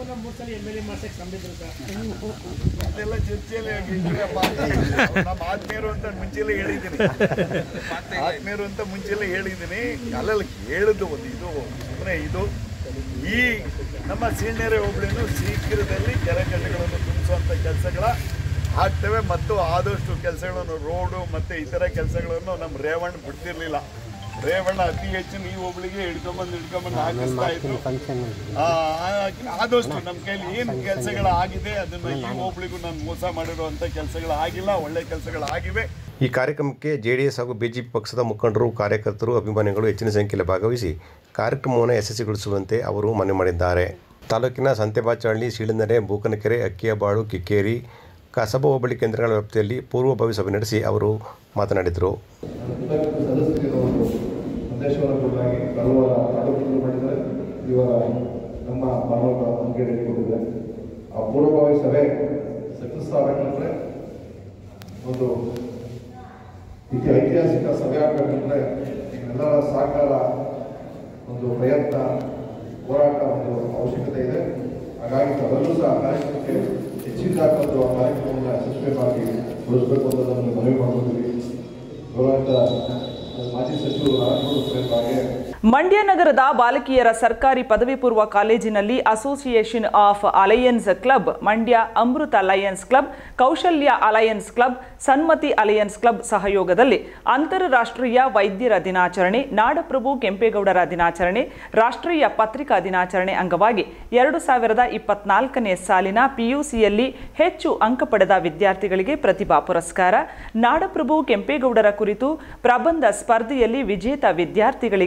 ಅದೆಲ್ಲ ಚರ್ಚೆಯಲ್ಲಿ ಆಗಿದ್ದೀರಪ್ಪ. ನಮ್ಮ ಆತ್ಮೀಯರು ಅಂತ ಮುಂಚೆಲೆ ಹೇಳಿದ್ದೀನಿ ಆತ್ಮೀಯರು ಅಂತ ಮುಂಚೆಲೆ ಹೇಳಿದ್ದೀನಿ ಅಲ್ಲೆಲ್ಲ ಹೇಳಿದ್ದು ಒಂದು ಇದು ಸುಮ್ಮನೆ ಇದು ಈ ನಮ್ಮ ಸೀನಿಯರ್ ಹೋಬಳಿನೂ ಶೀಘ್ರದಲ್ಲಿ ಕೆರೆಕಟ್ಟೆಗಳನ್ನು ತುಂಬಿಸುವಂಥ ಕೆಲಸಗಳ ಆಗ್ತವೆ ಮತ್ತು ಆದಷ್ಟು ಕೆಲಸಗಳನ್ನು ರೋಡು ಮತ್ತು ಇತರ ಕೆಲಸಗಳನ್ನು ನಮ್ಮ ರೇವಣ್ಣ ಬಿಡ್ತಿರ್ಲಿಲ್ಲ ರೇವಣ್ಣ ಅತಿ ಹೆಚ್ಚಿನ ಈ ಹೋಬಳಿಗೆ ಹಿಡ್ಕೊಂಬಂದು ಹಿಡ್ಕೊಂಬಂದು ಹಾಕಿಸ್ತಾ ಇದ್ರು ಆ, ಆ- ಆದಷ್ಟು ನಮ್ಮ ಕೈಲಿ ಏನು ಕೆಲಸಗಳು ಆಗಿದೆ ಅದನ್ನ ಈ ಹೋಬಳಿಗೂ ನಾನು ಮೋಸ ಮಾಡಿರುವಂಥ ಕೆಲಸಗಳು ಆಗಿಲ್ಲ ಒಳ್ಳೆ ಕೆಲಸಗಳು ಆಗಿವೆ ಈ ಕಾರ್ಯಕ್ರಮಕ್ಕೆ ಜೆಡಿಎಸ್ ಹಾಗೂ ಬಿಜೆಪಿ ಪಕ್ಷದ ಮುಖಂಡರು ಕಾರ್ಯಕರ್ತರು ಅಭಿಮಾನಿಗಳು ಹೆಚ್ಚಿನ ಸಂಖ್ಯೆಯಲ್ಲಿ ಭಾಗವಹಿಸಿ ಕಾರ್ಯಕ್ರಮವನ್ನು ಯಶಸ್ವಿಗೊಳಿಸುವಂತೆ ಅವರು ಮನವಿ ಮಾಡಿದ್ದಾರೆ ತಾಲೂಕಿನ ಸಂತೆಬಾಚಹಳ್ಳಿ ಸೀಳನೆರೆ ಬೂಕನಕೆರೆ ಅಕ್ಕಿಯಬಾಳು ಕಿಕ್ಕೇರಿ ಕಸಬಾ ಹೋಬಳಿ ಕೇಂದ್ರಗಳ ವ್ಯಾಪ್ತಿಯಲ್ಲಿ ಪೂರ್ವಭಾವಿ ಸಭೆ ನಡೆಸಿ ಅವರು ಮಾತನಾಡಿದರು ಸದಸ್ಯರಿಗೆ ಒಂದು ಸಂದೇಶವನ್ನು ಕೊಡಲಾಗಿ ಬರುವ ತಾಲೂಕಿನಲ್ಲಿ ಮಾಡಿದರೆ ಇವರ ನಮ್ಮ ಮಾನವ ನಮಗೆ ರೆಡಿ ಕೊಟ್ಟಿದ್ದಾರೆ ಆ ಪೂರ್ವಭಾವಿ ಸಭೆ ಸಕ್ಸಸ್ ಆಗಬೇಕಂದ್ರೆ ಒಂದು ಇತಿ ಐತಿಹಾಸಿಕ ಸಭೆ ಆಗಬೇಕಂದ್ರೆ ನಿಮ್ಮೆಲ್ಲರ ಸಹಕಾರ ಒಂದು ಪ್ರಯತ್ನ ಹೋರಾಟ ಒಂದು ಅವಶ್ಯಕತೆ ಇದೆ ಹಾಗಾಗಿ ತಾವೆಲ್ಲರೂ ಸಹ ಕಾರ್ಯಕ್ರಮಕ್ಕೆ ಹೆಚ್ಚಿನದಾಗಿ ಒಂದು ಆ ಕಾರ್ಯಕ್ರಮವನ್ನು ಯಶಸ್ವಿಯಾಗಿ ಗೊಳಿಸಬೇಕು ಅಂತ ನಮಗೆ ಮನವಿ ಮಾಡ್ಕೊತೀವಿ ಗೌರವಂತ ಮಾಜಿ ಸಚಿವರು ನಾರಾಯಣ ಹಾಗೆ ಮಂಡ್ಯ ನಗರದ ಬಾಲಕಿಯರ ಸರ್ಕಾರಿ ಪದವಿ ಪೂರ್ವ ಕಾಲೇಜಿನಲ್ಲಿ association of alliance club Mandya Amrita alliance club Kaushalya alliance club Sanmati alliance club ಸಹಯೋಗದಲ್ಲಿ ಅಂತಾರಾಷ್ಟ್ರೀಯ ವೈದ್ಯರ ದಿನಾಚರಣೆ ನಾಡಪ್ರಭು ಕೆಂಪೇಗೌಡರ ದಿನಾಚರಣೆ ರಾಷ್ಟ್ರೀಯ ಪತ್ರಿಕಾ ದಿನಾಚರಣೆ ಅಂಗವಾಗಿ ಎರಡು ಸಾವಿರದ ಇಪ್ಪತ್ನಾಲ್ಕನೇ ಸಾಲಿನ ಪಿಯುಸಿಯಲ್ಲಿ ಹೆಚ್ಚು ಅಂಕ ಪಡೆದ ವಿದ್ಯಾರ್ಥಿಗಳಿಗೆ ಪ್ರತಿಭಾ ಪುರಸ್ಕಾರ ನಾಡಪ್ರಭು ಕೆಂಪೇಗೌಡರ ಕುರಿತು ಪ್ರಬಂಧ ಸ್ಪರ್ಧೆಯಲ್ಲಿ ವಿಜೇತ ವಿದ್ಯಾರ್ಥಿಗಳಿಗೆ ಪ್ರತಿಭಾ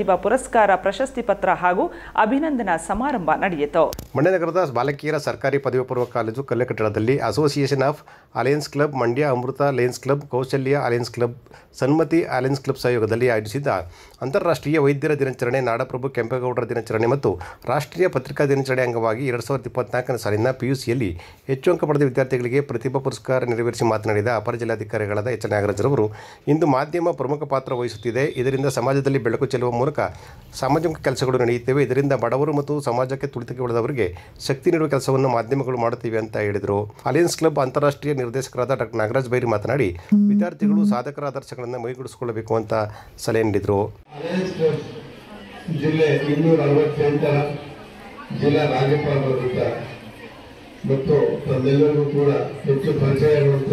ಪ್ರತಿಭಾ ಪುರಸ್ಕಾರ ಪ್ರಶಸ್ತಿ ಪತ್ರ ಹಾಗೂ ಅಭಿನಂದನಾ ಸಮಾರಂಭ ನಡೆಯಿತು ಮಂಡ್ಯ ನಗರದ ಬಾಲಕಿಯರ ಸರ್ಕಾರಿ ಪದವಿ ಪೂರ್ವ ಕಾಲೇಜು ಕಲ್ಲು ಕಟ್ಟಡದಲ್ಲಿ association of alliance club Mandya Amrita lions club Kaushalya alliance club Sanmati alliance club ಸಹಯೋಗದಲ್ಲಿ ಆಯೋಜಿಸಿದ್ದ ಅಂತಾರಾಷ್ಟ್ರೀಯ ವೈದ್ಯರ ದಿನಾಚರಣೆ ನಾಡಪ್ರಭು ಕೆಂಪೇಗೌಡರ ದಿನಾಚರಣೆ ಮತ್ತು ರಾಷ್ಟ್ರೀಯ ಪತ್ರಿಕಾ ದಿನಾಚರಣೆ ಅಂಗವಾಗಿ ಎರಡು ಸಾವಿರದ ಇಪ್ಪತ್ನಾಲ್ಕನೇ ಸಾಲಿನ ಪಿಯುಸಿಯಲ್ಲಿ ಹೆಚ್ಚು ಅಂಕ ಪಡೆದ ವಿದ್ಯಾರ್ಥಿಗಳಿಗೆ ಪ್ರತಿಭಾ ಪುರಸ್ಕಾರ ನೆರವೇರಿಸಿ ಮಾತನಾಡಿದ ಅಪರ ಜಿಲ್ಲಾಧಿಕಾರಿಗಳಾದ ಎಚ್ ನಾಗರಾಜರವರು ಇಂದು ಮಾಧ್ಯಮ ಪ್ರಮುಖ ಪಾತ್ರ ವಹಿಸುತ್ತಿದೆ ಇದರಿಂದ ಸಮಾಜದಲ್ಲಿ ಬೆಳಕು ಚೆಲ್ಲುವ ಮೂಲಕ ಸಾಮಾಜಿಕ ಕೆಲಸಗಳು ನಡೆಯುತ್ತವೆ ಇದರಿಂದ ಬಡವರು ಮತ್ತು ಸಮಾಜಕ್ಕೆ ತುಳಿತಕ್ಕೆ ಉಳಿದವರಿಗೆ ಶಕ್ತಿ ನೀಡುವ ಕೆಲಸವನ್ನು ಮಾಧ್ಯಮಗಳು ಮಾಡುತ್ತಿವೆ ಅಂತ ಹೇಳಿದರು ಅಲಯನ್ಸ್ ಕ್ಲಬ್ ಅಂತಾರಾಷ್ಟ್ರೀಯ ನಿರ್ದೇಶಕರಾದ ಡಾಕ್ಟರ್ ನಾಗರಾಜ್ ಬೈರಿ ಮಾತನಾಡಿ ವಿದ್ಯಾರ್ಥಿಗಳು ಸಾಧಕರ ಆದರ್ಶಗಳನ್ನು ಮೈಗೂಡಿಸಿಕೊಳ್ಳಬೇಕು ಅಂತ ಸಲಹೆ ನೀಡಿದರು ಅಲಯನ್ಸ್ ಕ್ಲಬ್ ಜಿಲ್ಲೆ ಇನ್ನೂರ ಅರವತ್ತೆಂಟರ ಜಿಲ್ಲಾ ರಾಜ್ಯಪಾಲರಾದಂಥ ಮತ್ತು ತಮ್ಮೆಲ್ಲರಿಗೂ ಕೂಡ ಹೆಚ್ಚು ಪರಿಚಯ ಇರುವಂಥ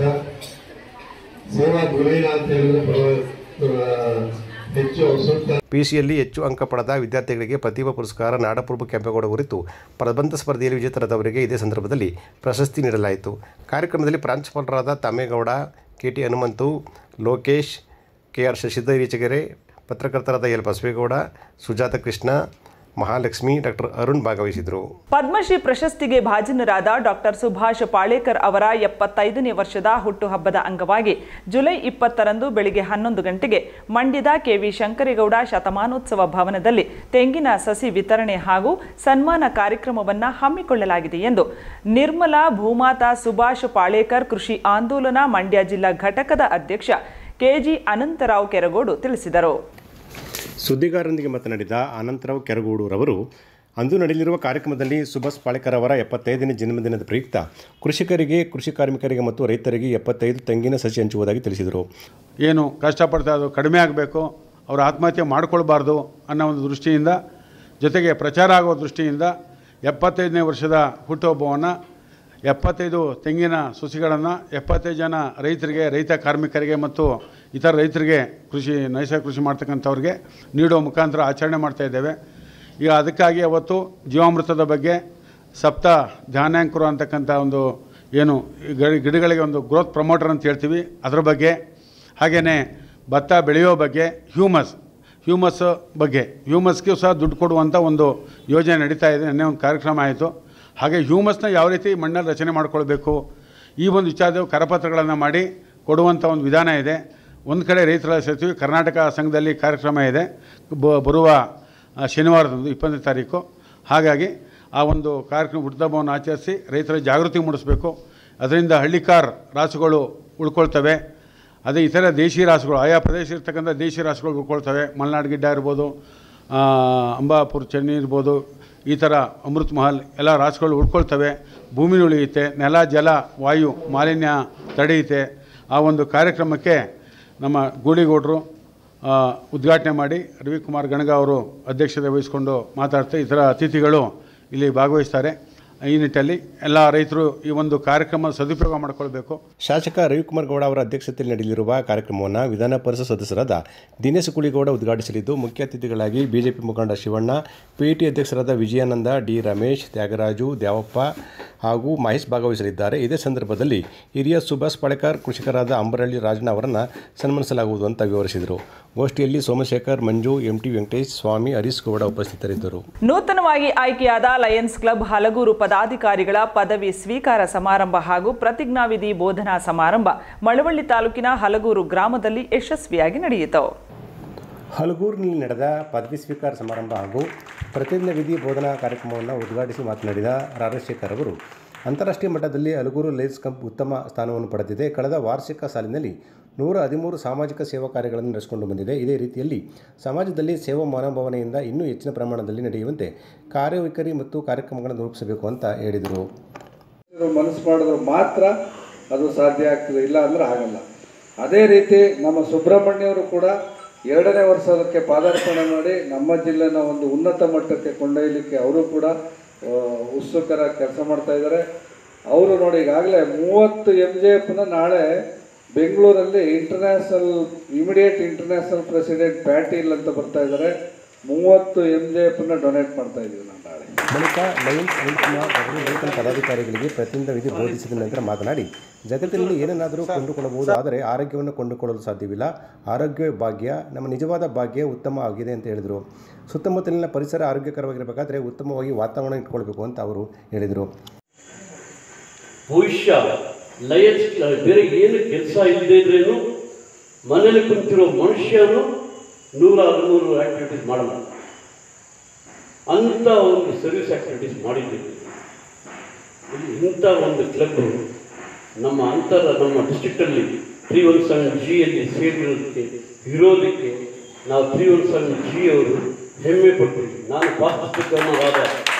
ಸೇವಾ ಧ್ರುವೀಣ ಅಂತ ಹೇಳಿದ್ರೆ ಪರವಾಗಿ ಹೆಚ್ಚು ಸೂಕ್ತ ಪಿಯುಸಿಯಲ್ಲಿ ಹೆಚ್ಚು ಅಂಕ ಪಡೆದ ವಿದ್ಯಾರ್ಥಿಗಳಿಗೆ ಪ್ರತಿಭಾ ಪುರಸ್ಕಾರ ನಾಡಪ್ರಭು ಕೆಂಪೇಗೌಡ ಕುರಿತು ಪ್ರಬಂಧ ಸ್ಪರ್ಧೆಯಲ್ಲಿ ವಿಜೇತರಾದವರಿಗೆ ಇದೇ ಸಂದರ್ಭದಲ್ಲಿ ಪ್ರಶಸ್ತಿ ನೀಡಲಾಯಿತು ಕಾರ್ಯಕ್ರಮದಲ್ಲಿ ಪ್ರಾಂಶುಪಾಲರಾದ Thammegowda K T Hanumanthu Lokesh K R Shashidhar Eechagere ಪತ್ರಕರ್ತರಾದ ಎಲ್ ಬಸವೇಗೌಡ ಸುಜಾತ ಕೃಷ್ಣ ಮಹಾಲಕ್ಷ್ಮಿ ಡಾಕ್ಟರ್ ಅರುಣ್ ಭಾಗವಹಿಸಿದರು ಪದ್ಮಶ್ರೀ ಪ್ರಶಸ್ತಿಗೆ ಭಾಜನರಾದ ಡಾಕ್ಟರ್ ಸುಭಾಷ್ ಪಾಳೇಕರ್ ಅವರ ಎಪ್ಪತ್ತೈದನೇ ವರ್ಷದ ಹುಟ್ಟುಹಬ್ಬದ ಅಂಗವಾಗಿ ಜುಲೈ ಇಪ್ಪತ್ತರಂದು ಬೆಳಿಗ್ಗೆ ಹನ್ನೊಂದು ಗಂಟೆಗೆ ಮಂಡ್ಯದ ಕೆವಿ ಶಂಕರೇಗೌಡ ಶತಮಾನೋತ್ಸವ ಭವನದಲ್ಲಿ ತೆಂಗಿನ ಸಸಿ ವಿತರಣೆ ಹಾಗೂ ಸನ್ಮಾನ ಕಾರ್ಯಕ್ರಮವನ್ನು ಹಮ್ಮಿಕೊಳ್ಳಲಾಗಿದೆ ಎಂದು ನಿರ್ಮಲಾ ಭೂಮಾತಾ ಸುಭಾಷ್ ಪಾಳೇಕರ್ ಕೃಷಿ ಆಂದೋಲನ ಮಂಡ್ಯ ಜಿಲ್ಲಾ ಘಟಕದ ಅಧ್ಯಕ್ಷ ಕೆಜಿ ಅನಂತರಾವ್ ಕೆರಗೋಡು ತಿಳಿಸಿದರು ಸುದ್ದಿಗಾರರೊಂದಿಗೆ ಮಾತನಾಡಿದ ಅನಂತರಾವ್ ಕೆರಗೂಡೂರವರು ಅಂದು ನಡೆಯಲಿರುವ ಕಾರ್ಯಕ್ರಮದಲ್ಲಿ ಸುಭಾಷ್ ಪಾಳೇಕರ್ ಅವರ ಎಪ್ಪತ್ತೈದನೇ ಜನ್ಮದಿನದ ಪ್ರಯುಕ್ತ ಕೃಷಿಕರಿಗೆ ಕೃಷಿ ಕಾರ್ಮಿಕರಿಗೆ ಮತ್ತು ರೈತರಿಗೆ ಎಪ್ಪತ್ತೈದು ತೆಂಗಿನ ಸಸಿ ಹಂಚುವುದಾಗಿ ತಿಳಿಸಿದರು ಏನು ಕಷ್ಟಪಡ್ತಾ ಅದು ಕಡಿಮೆ ಆಗಬೇಕು ಅವರು ಆತ್ಮಹತ್ಯೆ ಮಾಡಿಕೊಳ್ಬಾರ್ದು ಅನ್ನೋ ಒಂದು ದೃಷ್ಟಿಯಿಂದ ಜೊತೆಗೆ ಪ್ರಚಾರ ಆಗೋ ದೃಷ್ಟಿಯಿಂದ ಎಪ್ಪತ್ತೈದನೇ ವರ್ಷದ ಹುಟ್ಟುಹಬ್ಬವನ್ನು ಎಪ್ಪತ್ತೈದು ತೆಂಗಿನ ಸುಸಿಗಳನ್ನು ಎಪ್ಪತ್ತೈದು ಜನ ರೈತರಿಗೆ ರೈತ ಕಾರ್ಮಿಕರಿಗೆ ಮತ್ತು ಇತರ ರೈತರಿಗೆ ಕೃಷಿ ನೈಸರ್ಗಿಕ ಕೃಷಿ ಮಾಡ್ತಕ್ಕಂಥವ್ರಿಗೆ ನೀಡುವ ಮುಖಾಂತರ ಆಚರಣೆ ಮಾಡ್ತಾ ಇದ್ದೇವೆ ಈಗ ಅದಕ್ಕಾಗಿ ಅವತ್ತು ಜೀವಾಮೃತದ ಬಗ್ಗೆ ಸಪ್ತ ಧ್ಯಾನಾಂಕುರ ಅಂತಕ್ಕಂಥ ಒಂದು ಏನು ಈ ಗಿಡ- ಗಿಡಗಳಿಗೆ ಒಂದು ಗ್ರೋತ್ ಪ್ರಮೋಟರ್ ಅಂತ ಹೇಳ್ತೀವಿ ಅದರ ಬಗ್ಗೆ ಹಾಗೆಯೇ ಭತ್ತ ಬೆಳೆಯೋ ಬಗ್ಗೆ ಹ್ಯೂಮಸ್ ಹ್ಯೂಮಸ್ ಬಗ್ಗೆ ಹ್ಯೂಮಸ್ಗೆ ಸಹ ದುಡ್ಡು ಕೊಡುವಂಥ ಒಂದು ಯೋಜನೆ ನಡೀತಾ ಇದೆ ನಿನ್ನೆ ಒಂದು ಕಾರ್ಯಕ್ರಮ ಆಯಿತು ಹಾಗೆ ಹ್ಯೂಮಸ್ನ ಯಾವ ರೀತಿ ಮಣ್ಣಲ್ಲಿ ರಚನೆ ಮಾಡ್ಕೊಳ್ಬೇಕು ಈ ಒಂದು ವಿಚಾರದ ಕರಪತ್ರಗಳನ್ನು ಮಾಡಿ ಕೊಡುವಂಥ ಒಂದು ವಿಧಾನ ಇದೆ ಒಂದು ಕಡೆ ರೈತರ ಸೇರ್ತೀವಿ ಕರ್ನಾಟಕ ಸಂಘದಲ್ಲಿ ಕಾರ್ಯಕ್ರಮ ಇದೆ ಬ- ಬರುವ ಆ, ಶನಿವಾರದಂದು ಇಪ್ಪತ್ತನೇ ತಾರೀಕು ಹಾಗಾಗಿ ಆ ಒಂದು ಕಾರ್ಯಕ್ರಮ ಹುಟ್ಟುಹಬ್ಬವನ್ನು ಆಚರಿಸಿ ರೈತರ ಜಾಗೃತಿ ಮೂಡಿಸಬೇಕು ಅದರಿಂದ ಹಳ್ಳಿಕಾರ್ ರಾಸುಗಳು ಉಳ್ಕೊಳ್ತವೆ ಅದೇ ಇತರ ದೇಶಿ ರಾಸುಗಳು ಆಯಾ ಪ್ರದೇಶ ಇರ್ತಕ್ಕಂಥ ದೇಶಿ ರಾಸುಗಳು ಉಳ್ಕೊಳ್ತವೆ ಮಲೆನಾಡು ಗಿಡ್ಡ ಇರ್ಬೋದು ಆ, ಅಂಬಾಪುರ ಚೆನ್ನೈ ಇರ್ಬೋದು ಈ ಥರ ಅಮೃತ್ ಮಹಲ್ ಎಲ್ಲ ರಾಸುಗಳು ಉಳ್ಕೊಳ್ತವೆ ಭೂಮಿ ಉಳಿಯುತ್ತೆ ನೆಲ ಜಲ ವಾಯು ಮಾಲಿನ್ಯ ತಡೆಯುತ್ತೆ ಆ ಒಂದು ಕಾರ್ಯಕ್ರಮಕ್ಕೆ ನಮ್ಮ ಗೂಳಿಗೌಡರು ಆ, ಉದ್ಘಾಟನೆ ಮಾಡಿ ರವಿಕುಮಾರ್ ಗಣಗ ಅವರು ಅಧ್ಯಕ್ಷತೆ ವಹಿಸಿಕೊಂಡು ಮಾತಾಡ್ತಾ ಇತರ ಅತಿಥಿಗಳು ಇಲ್ಲಿ ಭಾಗವಹಿಸ್ತಾರೆ ಈ ನಿಟ್ಟಲ್ಲಿ ಎಲ್ಲ ರೈತರು ಈ ಒಂದು ಕಾರ್ಯಕ್ರಮ ಸದುಪಯೋಗ ಮಾಡಿಕೊಳ್ಬೇಕು ಶಾಸಕ ರವಿಕುಮಾರ್ ಗೌಡ ಅವರ ಅಧ್ಯಕ್ಷತೆಯಲ್ಲಿ ನಡೆಯಲಿರುವ ಕಾರ್ಯಕ್ರಮವನ್ನು ವಿಧಾನ ಪರಿಷತ್ ಸದಸ್ಯರಾದ ದಿನೇಶ್ ಕುಳಿಗೌಡ ಉದ್ಘಾಟಿಸಲಿದ್ದು ಮುಖ್ಯ ಅತಿಥಿಗಳಾಗಿ ಬಿಜೆಪಿ ಮುಖಂಡ ಶಿವಣ್ಣ ಪಿಇಟಿ ಅಧ್ಯಕ್ಷರಾದ ವಿಜಯಾನಂದ ಡಿ ರಮೇಶ್ ತ್ಯಾಗರಾಜು ದ್ಯಾವಪ್ಪ ಹಾಗೂ ಮಹೇಶ್ ಭಾಗವಹಿಸಲಿದ್ದಾರೆ ಇದೇ ಸಂದರ್ಭದಲ್ಲಿ ಹಿರಿಯ ಸುಭಾಷ್ ಪಾಳೇಕರ್ ಕೃಷಿಕರಾದ ಅಂಬರಹಳ್ಳಿ ರಾಜಣ್ಣ ಅವರನ್ನು ಸನ್ಮಾನಿಸಲಾಗುವುದು ಅಂತ ವಿವರಿಸಿದರು ಗೋಷ್ಠಿಯಲ್ಲಿ ಸೋಮಶೇಖರ್ ಮಂಜು ಎಂಟಿ ವೆಂಕಟೇಶ್ ಸ್ವಾಮಿ ಹರೀಶ್ ಗೌಡ ಉಪಸ್ಥಿತರಿದ್ದರು ನೂತನವಾಗಿ ಆಯ್ಕೆಯಾದ ಲಯನ್ಸ್ ಕ್ಲಬ್ ಹಲಗೂರು ಪದಾಧಿಕಾರಿಗಳ ಪದವಿ ಸ್ವೀಕಾರ ಸಮಾರಂಭ ಹಾಗೂ ಪ್ರತಿಜ್ಞಾವಿಧಿ ಬೋಧನಾ ಸಮಾರಂಭ ಮಳವಳ್ಳಿ ತಾಲೂಕಿನ ಹಲಗೂರು ಗ್ರಾಮದಲ್ಲಿ ಯಶಸ್ವಿಯಾಗಿ ನಡೆಯಿತು ಹಲಗೂರಿನಲ್ಲಿ ನಡೆದ ಪದವಿ ಸ್ವೀಕಾರ ಸಮಾರಂಭ ಹಾಗೂ ಪ್ರತಿಜ್ಞಾ ವಿಧಿ ಬೋಧನಾ ಕಾರ್ಯಕ್ರಮವನ್ನು ಉದ್ಘಾಟಿಸಿ ಮಾತನಾಡಿದ ರಾಜಶೇಖರ್ ಅವರು ಅಂತಾರಾಷ್ಟ್ರೀಯ ಮಟ್ಟದಲ್ಲಿ ಹಲಗೂರು ಲೈನ್ಸ್ ಕ್ಲಬ್ ಉತ್ತಮ ಸ್ಥಾನವನ್ನು ಪಡೆದಿದೆ ಕಳೆದ ವಾರ್ಷಿಕ ಸಾಲಿನಲ್ಲಿ ನೂರ ಹದಿಮೂರು ಸಾಮಾಜಿಕ ಸೇವಾ ಕಾರ್ಯಗಳನ್ನು ನಡೆಸಿಕೊಂಡು ಬಂದಿದೆ ಇದೇ ರೀತಿಯಲ್ಲಿ ಸಮಾಜದಲ್ಲಿ ಸೇವಾ ಮನೋಭಾವನೆಯಿಂದ ಇನ್ನೂ ಹೆಚ್ಚಿನ ಪ್ರಮಾಣದಲ್ಲಿ ನಡೆಯುವಂತೆ ಕಾರ್ಯವೈಖರಿ ಮತ್ತು ಕಾರ್ಯಕ್ರಮಗಳನ್ನು ರೂಪಿಸಬೇಕು ಅಂತ ಹೇಳಿದರು ಮನಸ್ಸು ಮಾಡಿದ್ರೆ ಮಾತ್ರ ಅದು ಸಾಧ್ಯ ಆಗ್ತದೆ ಇಲ್ಲ ಅಂದ್ರೆ ಆಗಲ್ಲ ಅದೇ ರೀತಿ ನಮ್ಮ ಸುಬ್ರಹ್ಮಣ್ಯವರು ಕೂಡ ಎರಡನೇ ವರ್ಷಕ್ಕೆ ಪಾದಾರ್ಪಣೆ ಮಾಡಿ ನಮ್ಮ ಜಿಲ್ಲೆನ ಒಂದು ಉನ್ನತ ಮಟ್ಟಕ್ಕೆ ಕೊಂಡೊಯ್ಯಲಿಕ್ಕೆ ಅವರು ಕೂಡ ಆ, ಉತ್ಸುಕರ ಕೆಲಸ ಮಾಡ್ತಾ ಇದ್ದಾರೆ ಅವರು ನೋಡಿ ಈಗಾಗಲೇ ಮೂವತ್ತು ಎಮ್ ಜೆ ಎಫ್ನ ನಾಳೆ ಬೆಂಗಳೂರಲ್ಲಿ international immediate international president Patil ಅಂತ ಬರ್ತಾ ಇದ್ದಾರೆ ಮೂವತ್ತು ಎಮ್ ಜೆ ಎಫ್ನ ಡೊನೇಟ್ ಮಾಡ್ತಾ ಇದ್ದೀವಿ ನಾವು ನಾಳೆ ಬಳಿಕ ಲಯನ್ ಅನಿಲ್ ಕುಮಾರ್ ಅವರು ನೂತನ ಪದಾಧಿಕಾರಿಗಳಿಗೆ ಪ್ರತಿನಿಧ ವಿಧಿ ಬೋಧಿಸಿದ ನಂತರ ಮಾತನಾಡಿ ಜಗತ್ತಿನಲ್ಲಿ ಏನನ್ನಾದರೂ ಕೊಂಡುಕೊಳ್ಳಬಹುದು ಆದರೆ ಆರೋಗ್ಯವನ್ನು ಕೊಂಡುಕೊಳ್ಳಲು ಸಾಧ್ಯವಿಲ್ಲ ಆರೋಗ್ಯ ಭಾಗ್ಯ ನಮ್ಮ ನಿಜವಾದ ಭಾಗ್ಯ ಉತ್ತಮ ಆಗಿದೆ ಅಂತ ಹೇಳಿದರು ಸುತ್ತಮುತ್ತಲಿನ ಪರಿಸರ ಆರೋಗ್ಯಕರವಾಗಿರಬೇಕಾದ್ರೆ ಉತ್ತಮವಾಗಿ ವಾತಾವರಣ ಇಟ್ಕೊಳ್ಬೇಕು ಅಂತ ಅವರು ಹೇಳಿದರು ಭವಿಷ್ಯ ಲಯನ್ಸ್ ಬೇರೆ ಏನು ಕೆಲಸ ಇಲ್ಲದೇ ಇದ್ರೇನು ಮನೇಲಿ ಕುಂತಿರೋ ಮನುಷ್ಯನು ನೂರ ಹದಿಮೂರು ಆಕ್ಟಿವಿಟೀಸ್ ಮಾಡಲ್ಲ ಅಂಥ ಒಂದು ಸರ್ವಿಸ್ ಆಕ್ಟಿವಿಟೀಸ್ ಮಾಡಿದ್ದೀವಿ ಇಲ್ಲಿ ಇಂಥ ಒಂದು ಕ್ಲಬ್ ನಮ್ಮ ಅಂತರ ನಮ್ಮ ಡಿಸ್ಟ್ರಿಕ್ಟಲ್ಲಿ ತ್ರೀ ಒನ್ ಸೆವೆನ್ ಜಿಯಲ್ಲಿ ಸೇರಿರೋದಕ್ಕೆ ಇರೋದಕ್ಕೆ ನಾವು ತ್ರೀ ಒನ್ ಸೆವೆನ್ ಜಿ ಅವರು ಹೆಮ್ಮೆ ಪಡ್ತೀವಿ ನಾನು ಪಾಸ್ಪುಸ್ತಕವಾದ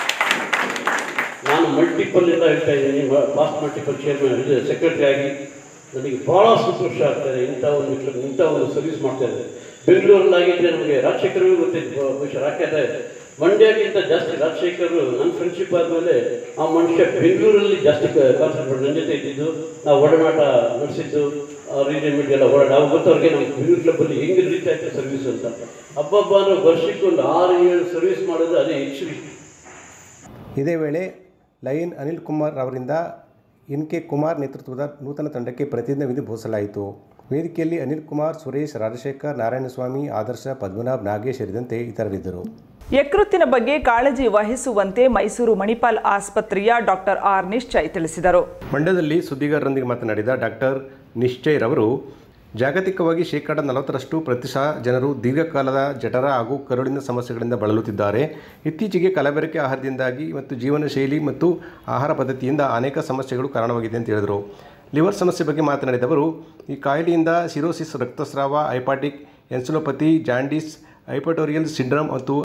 ನಾನು ಮಲ್ಟಿಪಲ್ ಇಂದ ಹೇಳ್ತಾ ಇದ್ದೀನಿ ಪಾಸ್ಟ್ ಮಲ್ಟಿಪಲ್ ಚೇರ್ಮನ್ ಇದು ಸೆಕ್ರೆಟರಿ ಆಗಿ ನನಗೆ ಭಾಳ ಸಂತೋಷ ಆಗ್ತಾಯಿದೆ ಇಂಥ ಒಂದು ಕ್ಲಬ್ ಇಂಥ ಒಂದು ಸರ್ವಿಸ್ ಮಾಡ್ತಾ ಇದ್ದಾರೆ ಬೆಂಗಳೂರಲ್ಲಾಗಿದ್ದರೆ ನಮಗೆ ರಾಜಶೇಖರ್ಗೂ ಗೊತ್ತಿತ್ತು ಬಹುಶಃ ಯಾಕೆಂದರೆ ಮಂಡ್ಯಕ್ಕಿಂತ ಜಾಸ್ತಿ ರಾಜಶೇಖರ್ ನನ್ನ ಫ್ರೆಂಡ್ಶಿಪ್ ಆದಮೇಲೆ ಆ ಮನುಷ್ಯ ಬೆಂಗಳೂರಲ್ಲಿ ಜಾಸ್ತಿ ಕಾನ್ಸಂಟ್ರೇಟ್ ನನ್ನ ಜೊತೆ ಇದ್ದಿದ್ದು ನಾವು ಒಡನಾಟ ನಡೆಸಿದ್ದು ರೀಜನ್ ಮೀಡಿಯೆಲ್ಲ ಓಡಾಟ ಅವಾಗ ಗೊತ್ತವ್ರಿಗೆ ನಮ್ಮ ಬೆಂಗಳೂರು ಕ್ಲಬ್ಬಲ್ಲಿ ಹೆಂಗೆ ನಡೀತಾ ಇತ್ತು ಸರ್ವಿಸ್ ಅಂತ ಹಬ್ಬಬ್ಬ ಅನ್ನೋ ವರ್ಷಕ್ಕೆ ಒಂದು ಆರು ಏಳು ಸರ್ವಿಸ್ ಮಾಡೋದು ಅದೇ ಹೆಚ್ಚು ಇದೇ ವೇಳೆ ಲಯನ್ ಅನಿಲ್ ಕುಮಾರ್ ಅವರಿಂದ ಎನ್ ಕೆ ಕುಮಾರ್ ನೇತೃತ್ವದ ನೂತನ ತಂಡಕ್ಕೆ ಪ್ರತಿನಿಧ ವಿಧಿ ಬೋಧಿಸಲಾಯಿತು ವೇದಿಕೆಯಲ್ಲಿ ಅನಿಲ್ ಕುಮಾರ್ ಸುರೇಶ್ ರಾಜಶೇಖರ್ ನಾರಾಯಣಸ್ವಾಮಿ ಆದರ್ಶ ಪದ್ಮನಾಭ್ ನಾಗೇಶ್ ಸೇರಿದಂತೆ ಇತರರಿದ್ದರು ಯಕೃತ್ತಿನ ಬಗ್ಗೆ ಕಾಳಜಿ ವಹಿಸುವಂತೆ ಮೈಸೂರು ಮಣಿಪಾಲ್ ಆಸ್ಪತ್ರೆಯ ಡಾಕ್ಟರ್ ಆರ್ ನಿಶ್ಚಯ್ ತಿಳಿಸಿದರು ಮಂಡ್ಯದಲ್ಲಿ ಸುದ್ದಿಗಾರರೊಂದಿಗೆ ಮಾತನಾಡಿದ ಡಾಕ್ಟರ್ ನಿಶ್ಚಯ್ ರವರು ಜಾಗತಿಕವಾಗಿ ಶೇಕಡ ನಲವತ್ತರಷ್ಟು ಪ್ರತಿಶತ ಜನರು ದೀರ್ಘಕಾಲದ ಜಠರ ಹಾಗೂ ಕರುಳಿನ ಸಮಸ್ಯೆಗಳಿಂದ ಬಳಲುತ್ತಿದ್ದಾರೆ ಇತ್ತೀಚೆಗೆ ಕಲಬೆರಕೆ ಆಹಾರದಿಂದಾಗಿ ಮತ್ತು ಜೀವನ ಶೈಲಿ ಮತ್ತು ಆಹಾರ ಪದ್ಧತಿಯಿಂದ ಅನೇಕ ಸಮಸ್ಯೆಗಳು ಕಾರಣವಾಗಿದೆ ಅಂತ ಹೇಳಿದರು ಲಿವರ್ ಸಮಸ್ಯೆ ಬಗ್ಗೆ ಮಾತನಾಡಿದವರು ಈ ಕಾಯಿಲೆಯಿಂದ ಸಿರೋಸಿಸ್ ರಕ್ತಸ್ರಾವ hepatic encephalopathy jaundice hepatorenal syndrome ಮತ್ತು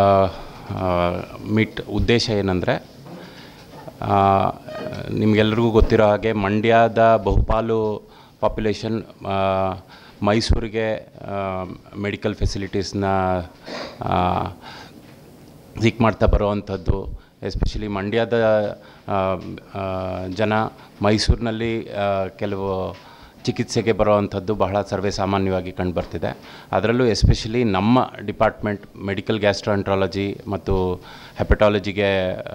ಮೀಟ್ ಉದ್ದೇಶ ಏನಂದರೆ ನಿಮಗೆಲ್ರಿಗೂ ಗೊತ್ತಿರೋ ಹಾಗೆ ಮಂಡ್ಯದ ಬಹುಪಾಲು ಪಾಪ್ಯುಲೇಷನ್ ಮೈಸೂರಿಗೆ ಮೆಡಿಕಲ್ ಫೆಸಿಲಿಟೀಸ್ನ ಸೀಕ್ ಮಾಡ್ತಾ ಬರೋವಂಥದ್ದು ಎಸ್ಪೆಷಲಿ ಮಂಡ್ಯದ ಆ, ಆ, ಜನ ಮೈಸೂರಿನಲ್ಲಿ ಆ, ಕೆಲವು ಚಿಕಿತ್ಸೆಗೆ ಬರುವಂಥದ್ದು ಬಹಳ ಸರ್ವೇ ಸಾಮಾನ್ಯವಾಗಿ ಕಂಡುಬರ್ತಿದೆ ಅದರಲ್ಲೂ ಎಸ್ಪೆಷಲಿ ನಮ್ಮ ಡಿಪಾರ್ಟ್ಮೆಂಟ್ ಮೆಡಿಕಲ್ ಗ್ಯಾಸ್ಟ್ರಾಂಟ್ರಾಲಜಿ ಮತ್ತು ಹೆಪಟಾಲಜಿಗೆ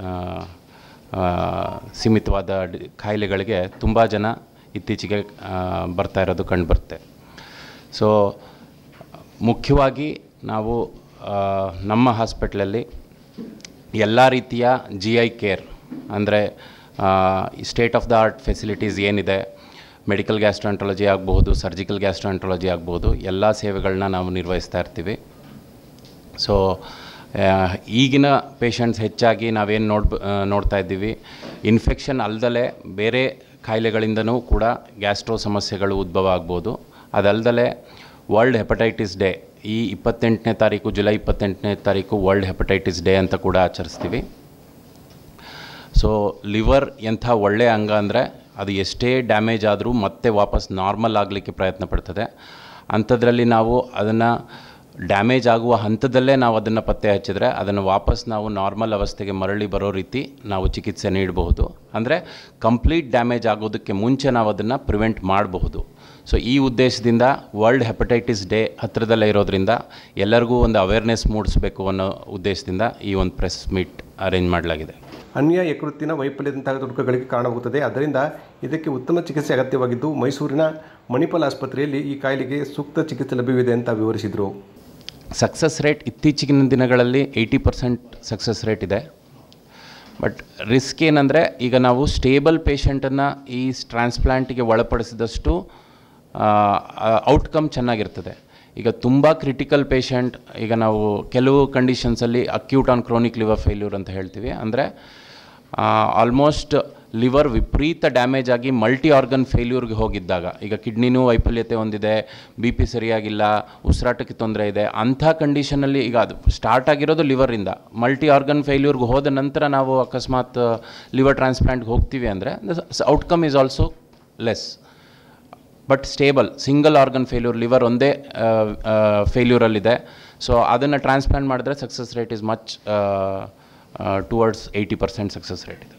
ಸೀಮಿತವಾದ ಡಿ- ಕಾಯಿಲೆಗಳಿಗೆ ತುಂಬ ಜನ ಇತ್ತೀಚೆಗೆ ಆ, ಬರ್ತಾ ಇರೋದು ಕಂಡುಬರುತ್ತೆ ಸೊ ಮುಖ್ಯವಾಗಿ ನಾವು ಆ, ನಮ್ಮ ಹಾಸ್ಪಿಟ್ಲಲ್ಲಿ ಎಲ್ಲ ರೀತಿಯ ಜಿ ಐ ಕೇರ್ ಅಂದರೆ state of the art facilities ಏನಿದೆ ಮೆಡಿಕಲ್ ಗ್ಯಾಸ್ಟ್ರಾಂಟ್ರಾಲಜಿ ಆಗಬಹುದು ಸರ್ಜಿಕಲ್ ಗ್ಯಾಸ್ಟ್ರಾಂಟ್ರಾಲಜಿ ಆಗಬಹುದು ಎಲ್ಲ ಸೇವೆಗಳನ್ನ ನಾವು ನಿರ್ವಹಿಸ್ತಾ ಇರ್ತೀವಿ ಸೊ ಈಗಿನ ಪೇಷಂಟ್ಸ್ ಹೆಚ್ಚಾಗಿ ನಾವೇನು ನೋಡ್ ನೋಡ್ತಾ ಇದ್ದೀವಿ ಇನ್ಫೆಕ್ಷನ್ ಅಲ್ದಲೆ ಬೇರೆ ಕಾಯಿಲೆಗಳಿಂದನೂ ಕೂಡ ಗ್ಯಾಸ್ಟ್ರೋ ಸಮಸ್ಯೆಗಳು ಉದ್ಭವ ಆಗ್ಬೋದು ಅದಲ್ದಲೆ ವರ್ಲ್ಡ್ ಹೆಪಟೈಟಿಸ್ ಡೇ ಈ ಇಪ್ಪತ್ತೆಂಟನೇ ತಾರೀಕು ಜುಲೈ ಇಪ್ಪತ್ತೆಂಟನೇ ತಾರೀಕು ವರ್ಲ್ಡ್ ಹೆಪಟೈಟಿಸ್ ಡೇ ಅಂತ ಕೂಡ ಆಚರಿಸ್ತೀವಿ ಸೊ ಲಿವರ್ ಎಂಥ ಒಳ್ಳೆಯ ಅಂಗ ಅಂದರೆ ಅದು ಎಷ್ಟೇ ಡ್ಯಾಮೇಜ್ ಆದರೂ ಮತ್ತೆ ವಾಪಸ್ ನಾರ್ಮಲ್ ಆಗಲಿಕ್ಕೆ ಪ್ರಯತ್ನ ಪಡ್ತದೆ ಅಂಥದ್ರಲ್ಲಿ ನಾವು ಅದನ್ನು ಡ್ಯಾಮೇಜ್ ಆಗುವ ಹಂತದಲ್ಲೇ ನಾವು ಅದನ್ನು ಪತ್ತೆ ಹಚ್ಚಿದ್ರೆ ಅದನ್ನು ವಾಪಸ್ ನಾವು ನಾರ್ಮಲ್ ಅವಸ್ಥೆಗೆ ಮರಳಿ ಬರೋ ರೀತಿ ನಾವು ಚಿಕಿತ್ಸೆ ನೀಡಬಹುದು ಅಂದರೆ ಕಂಪ್ಲೀಟ್ ಡ್ಯಾಮೇಜ್ ಆಗೋದಕ್ಕೆ ಮುಂಚೆ ನಾವು ಅದನ್ನು ಪ್ರಿವೆಂಟ್ ಮಾಡಬಹುದು ಸೊ ಈ ಉದ್ದೇಶದಿಂದ ವರ್ಲ್ಡ್ ಹೆಪಟೈಟಿಸ್ ಡೇ ಹತ್ತಿರದಲ್ಲೇ ಇರೋದ್ರಿಂದ ಎಲ್ಲರಿಗೂ ಒಂದು ಅವೇರ್ನೆಸ್ ಮೂಡಿಸಬೇಕು ಅನ್ನೋ ಉದ್ದೇಶದಿಂದ ಈ ಒಂದು ಪ್ರೆಸ್ ಮೀಟ್ ಅರೇಂಜ್ ಮಾಡಲಾಗಿದೆ ಅನ್ಯ ಯಕೃತ್ತಿನ ವೈಫಲ್ಯದಂತಹ ತೊಡಕುಗಳಿಗೆ ಕಾರಣವಾಗುತ್ತದೆ ಆದ್ದರಿಂದ ಇದಕ್ಕೆ ಉತ್ತಮ ಚಿಕಿತ್ಸೆ ಅಗತ್ಯವಾಗಿದ್ದು ಮೈಸೂರಿನ ಮಣಿಪಾಲ್ ಆಸ್ಪತ್ರೆಯಲ್ಲಿ ಈ ಕಾಯಿಲೆಗೆ ಸೂಕ್ತ ಚಿಕಿತ್ಸೆ ಲಭ್ಯವಿದೆ ಅಂತ ವಿವರಿಸಿದರು ಸಕ್ಸಸ್ ರೇಟ್ ಇತ್ತೀಚಿನ ದಿನಗಳಲ್ಲಿ ಏಯ್ಟಿ ಪರ್ಸೆಂಟ್ ಸಕ್ಸಸ್ ರೇಟ್ ಇದೆ ಬಟ್ ರಿಸ್ಕ್ ಏನಂದರೆ ಈಗ ನಾವು ಸ್ಟೇಬಲ್ ಪೇಷಂಟನ್ನು ಈ ಟ್ರಾನ್ಸ್ಪ್ಲಾಂಟಿಗೆ ಒಳಪಡಿಸಿದಷ್ಟು ಔಟ್ಕಮ್ ಚೆನ್ನಾಗಿರ್ತದೆ ಈಗ ತುಂಬ ಕ್ರಿಟಿಕಲ್ ಪೇಷಂಟ್ ಈಗ ನಾವು ಕೆಲವು ಕಂಡೀಷನ್ಸಲ್ಲಿ acute on chronic liver failure ಅಂತ ಹೇಳ್ತೀವಿ ಅಂದರೆ ಆಲ್ಮೋಸ್ಟ್ ಲಿವರ್ ವಿಪರೀತ ಡ್ಯಾಮೇಜ್ ಆಗಿ ಮಲ್ಟಿ ಆರ್ಗನ್ ಫೇಲ್ಯೂರ್ಗೆ ಹೋಗಿದ್ದಾಗ ಈಗ ಕಿಡ್ನಿನೂ ವೈಫಲ್ಯತೆ ಹೊಂದಿದೆ ಬಿ ಪಿ ಸರಿಯಾಗಿಲ್ಲ ಉಸಿರಾಟಕ್ಕೆ ತೊಂದರೆ ಇದೆ ಅಂಥ ಕಂಡೀಷನಲ್ಲಿ ಈಗ ಅದು ಸ್ಟಾರ್ಟ್ ಆಗಿರೋದು ಲಿವರಿಂದ ಮಲ್ಟಿ ಆರ್ಗನ್ ಫೇಲ್ಯೂರ್ಗೆ ಹೋದ ನಂತರ ನಾವು ಅಕಸ್ಮಾತ್ ಲಿವರ್ ಟ್ರಾನ್ಸ್ಪ್ಲಾಂಟ್ಗೆ ಹೋಗ್ತೀವಿ ಅಂದರೆ outcome is also less but stable single organ failure liver ಒಂದೇ ಫೇಲ್ಯೂರಲ್ಲಿದೆ ಸೊ ಅದನ್ನು ಟ್ರಾನ್ಸ್ಪ್ಲಾಂಟ್ ಮಾಡಿದ್ರೆ success rate is much towards eighty percent success rate ಇದೆ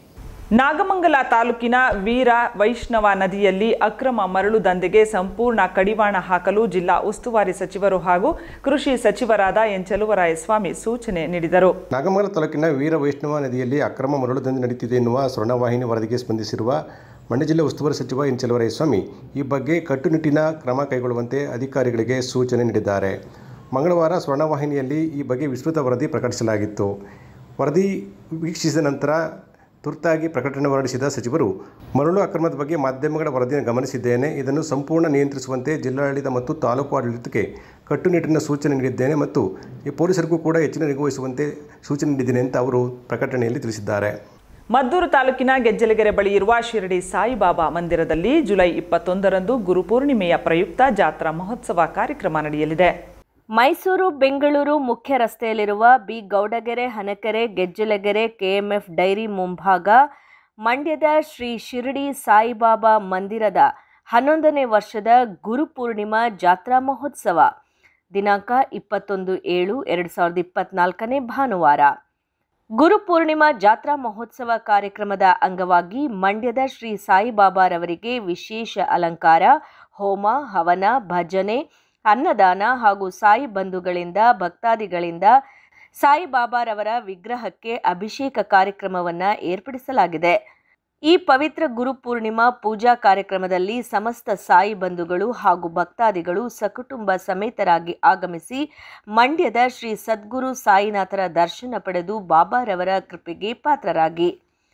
ನಾಗಮಂಗಲ ತಾಲೂಕಿನ ವೀರ ವೈಷ್ಣವ ನದಿಯಲ್ಲಿ ಅಕ್ರಮ ಮರಳು ದಂಧೆಗೆ ಸಂಪೂರ್ಣ ಕಡಿವಾಣ ಹಾಕಲು ಜಿಲ್ಲಾ ಉಸ್ತುವಾರಿ ಸಚಿವರು ಹಾಗೂ ಕೃಷಿ ಸಚಿವರಾದ ಎನ್ ಸ್ವಾಮಿ ಸೂಚನೆ ನೀಡಿದರು ನಾಗಮಂಗಲ ತಾಲೂಕಿನ ವೀರ ವೈಷ್ಣವ ನದಿಯಲ್ಲಿ ಅಕ್ರಮ ಮರಳು ದಂಧೆ ನಡೀತಿದೆ ಎನ್ನುವ ಸ್ವರ್ಣವಾಹಿನಿ ವರದಿಗೆ ಸ್ಪಂದಿಸಿರುವ ಮಂಡ್ಯ ಜಿಲ್ಲಾ ಉಸ್ತುವಾರಿ ಸಚಿವ ಎನ್ ಸ್ವಾಮಿ ಈ ಬಗ್ಗೆ ಕಟ್ಟುನಿಟ್ಟಿನ ಕ್ರಮ ಕೈಗೊಳ್ಳುವಂತೆ ಅಧಿಕಾರಿಗಳಿಗೆ ಸೂಚನೆ ನೀಡಿದ್ದಾರೆ ಮಂಗಳವಾರ ಸ್ವರ್ಣವಾಹಿನಿಯಲ್ಲಿ ಈ ಬಗ್ಗೆ ವಿಸ್ತೃತ ವರದಿ ಪ್ರಕಟಿಸಲಾಗಿತ್ತು ವರದಿ ವೀಕ್ಷಿಸಿದ ನಂತರ ತುರ್ತಾಗಿ ಪ್ರಕಟಣೆ ಹೊರಡಿಸಿದ ಸಚಿವರು ಮರಳು ಅಕ್ರಮದ ಬಗ್ಗೆ ಮಾಧ್ಯಮಗಳ ವರದಿಯನ್ನು ಗಮನಿಸಿದ್ದೇನೆ ಇದನ್ನು ಸಂಪೂರ್ಣ ನಿಯಂತ್ರಿಸುವಂತೆ ಜಿಲ್ಲಾಡಳಿತ ಮತ್ತು ತಾಲೂಕು ಆಡಳಿತಕ್ಕೆ ಕಟ್ಟುನಿಟ್ಟಿನ ಸೂಚನೆ ನೀಡಿದ್ದೇನೆ ಮತ್ತು ಈ ಪೊಲೀಸರಿಗೂ ಕೂಡ ಹೆಚ್ಚಿನ ನಿಗಾ ವಹಿಸುವಂತೆ ಸೂಚನೆ ನೀಡಿದ್ದೇನೆ ಅಂತ ಅವರು ಪ್ರಕಟಣೆಯಲ್ಲಿ ತಿಳಿಸಿದ್ದಾರೆ ಮದ್ದೂರು ತಾಲೂಕಿನ ಗೆಜ್ಜಲಗೆರೆ ಬಳಿ ಇರುವ ಶಿರಡಿ ಸಾಯಿಬಾಬಾ ಮಂದಿರದಲ್ಲಿ ಜುಲೈ ಇಪ್ಪತ್ತೊಂದರಂದು ಗುರುಪೂರ್ಣಿಮೆಯ ಪ್ರಯುಕ್ತ ಜಾತ್ರಾ ಮಹೋತ್ಸವ ಕಾರ್ಯಕ್ರಮ ನಡೆಯಲಿದೆ ಮೈಸೂರು ಬೆಂಗಳೂರು ಮುಖ್ಯ ರಸ್ತೆಯಲ್ಲಿರುವ B Gowdagere Hanakere Gejjalagere KMF dairy ಮುಂಭಾಗ ಮಂಡ್ಯದ ಶ್ರೀ ಶಿರಡಿ ಸಾಯಿಬಾಬಾ ಮಂದಿರದ ಹನ್ನೊಂದನೇ ವರ್ಷದ ಗುರುಪೂರ್ಣಿಮಾ ಜಾತ್ರಾ ಮಹೋತ್ಸವ ದಿನಾಂಕ ಇಪ್ಪತ್ತೊಂದು ಏಳು ಎರಡು ಸಾವಿರದ ಇಪ್ಪತ್ನಾಲ್ಕನೇ ಭಾನುವಾರ ಗುರುಪೂರ್ಣಿಮಾ ಜಾತ್ರಾ ಮಹೋತ್ಸವ ಕಾರ್ಯಕ್ರಮದ ಅಂಗವಾಗಿ ಮಂಡ್ಯದ ಶ್ರೀ ಸಾಯಿಬಾಬಾರವರಿಗೆ ವಿಶೇಷ ಅಲಂಕಾರ ಹೋಮ ಹವನ ಭಜನೆ ಅನ್ನದಾನ ಹಾಗೂ ಸಾಯಿ ಬಂಧುಗಳಿಂದ ಭಕ್ತಾದಿಗಳಿಂದ ಸಾಯಿಬಾಬಾರವರ ವಿಗ್ರಹಕ್ಕೆ ಅಭಿಷೇಕ ಕಾರ್ಯಕ್ರಮವನ್ನು ಏರ್ಪಡಿಸಲಾಗಿದೆ ಈ ಪವಿತ್ರ ಗುರುಪೂರ್ಣಿಮಾ ಪೂಜಾ ಕಾರ್ಯಕ್ರಮದಲ್ಲಿ ಸಮಸ್ತ ಸಾಯಿ ಬಂಧುಗಳು ಹಾಗೂ ಭಕ್ತಾದಿಗಳು ಸಕುಟುಂಬ ಸಮೇತರಾಗಿ ಆಗಮಿಸಿ ಮಂಡ್ಯದ ಶ್ರೀ ಸದ್ಗುರು ಸಾಯಿನಾಥರ ದರ್ಶನ ಪಡೆದು ಬಾಬಾರವರ ಕೃಪೆಗೆ ಪಾತ್ರರಾಗಿ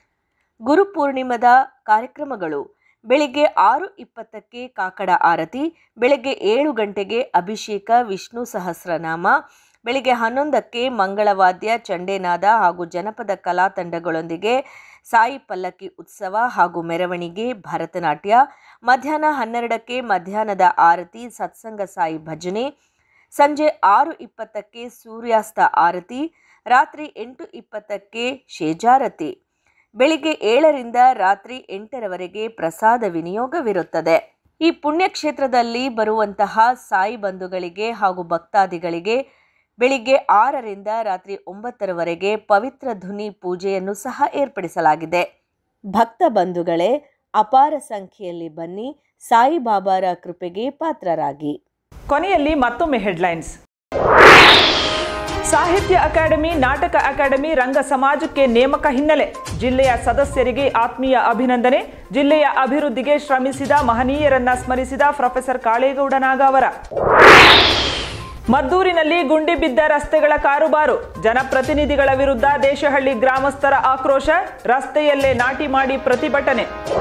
ಗುರುಪೂರ್ಣಿಮದ ಕಾರ್ಯಕ್ರಮಗಳು ಬೆಳಿಗ್ಗೆ ಆರು ಇಪ್ಪತ್ತಕ್ಕೆ ಕಾಕಡ ಆರತಿ ಬೆಳಗ್ಗೆ ಏಳು ಗಂಟೆಗೆ ಅಭಿಷೇಕ ವಿಷ್ಣು ಸಹಸ್ರನಾಮ ಬೆಳಿಗ್ಗೆ ಹನ್ನೊಂದಕ್ಕೆ ಮಂಗಳವಾದ್ಯ ಚಂಡೇನಾದ ಹಾಗೂ ಜನಪದ ಕಲಾ ತಂಡಗಳೊಂದಿಗೆ ಸಾಯಿ ಪಲ್ಲಕ್ಕಿ ಉತ್ಸವ ಹಾಗೂ ಮೆರವಣಿಗೆ ಭರತನಾಟ್ಯ ಮಧ್ಯಾಹ್ನ ಹನ್ನೆರಡಕ್ಕೆ ಮಧ್ಯಾಹ್ನದ ಆರತಿ ಸತ್ಸಂಗ ಸಾಯಿ ಭಜನೆ ಸಂಜೆ ಆರು ಇಪ್ಪತ್ತಕ್ಕೆ ಸೂರ್ಯಾಸ್ತ ಆರತಿ ರಾತ್ರಿ ಎಂಟು ಇಪ್ಪತ್ತಕ್ಕೆ ಶೇಜಾರತಿ ಬೆಳಿಗ್ಗೆ ಏಳರಿಂದ ರಾತ್ರಿ ಎಂಟರವರೆಗೆ ಪ್ರಸಾದ ವಿನಿಯೋಗವಿರುತ್ತದೆ ಈ ಪುಣ್ಯಕ್ಷೇತ್ರದಲ್ಲಿ ಬರುವಂತಹ ಸಾಯಿ ಬಂಧುಗಳಿಗೆ ಹಾಗೂ ಭಕ್ತಾದಿಗಳಿಗೆ ಬೆಳಿಗ್ಗೆ ಆರರಿಂದ ರಾತ್ರಿ ಒಂಬತ್ತರವರೆಗೆ ಪವಿತ್ರ ಧುನಿ ಪೂಜೆಯನ್ನು ಸಹ ಏರ್ಪಡಿಸಲಾಗಿದೆ ಭಕ್ತ ಬಂಧುಗಳೇ ಅಪಾರ ಸಂಖ್ಯೆಯಲ್ಲಿ ಬನ್ನಿ ಸಾಯಿಬಾಬಾರ ಕೃಪೆಗೆ ಪಾತ್ರರಾಗಿ ಕೊನೆಯಲ್ಲಿ ಮತ್ತೊಮ್ಮೆ ಹೆಡ್ಲೈನ್ಸ್ ಸಾಹಿತ್ಯ ಅಕಾಡೆಮಿ ನಾಟಕ ಅಕಾಡೆಮಿ ರಂಗ ಸಮಾಜಕ್ಕೆ ನೇಮಕ ಹಿನ್ನೆಲೆ ಜಿಲ್ಲೆಯ ಸದಸ್ಯರಿಗೆ ಆತ್ಮೀಯ ಅಭಿನಂದನೆ ಜಿಲ್ಲೆಯ ಅಭಿವೃದ್ಧಿಗೆ ಶ್ರಮಿಸಿದ ಮಹನೀಯರನ್ನ ಸ್ಮರಿಸಿದ ಪ್ರೊಫೆಸರ್ ಕಾಳೇಗೌಡ ನಾಗಾವರ ಮದ್ದೂರಿನಲ್ಲಿ ಗುಂಡಿ ಬಿದ್ದ ರಸ್ತೆಗಳ ಕಾರುಬಾರು ಜನಪ್ರತಿನಿಧಿಗಳ ವಿರುದ್ಧ ದೇಶಹಳ್ಳಿ ಗ್ರಾಮಸ್ಥರ ಆಕ್ರೋಶ ರಸ್ತೆಯಲ್ಲೇ ನಾಟಿ ಮಾಡಿ ಪ್ರತಿಭಟನೆ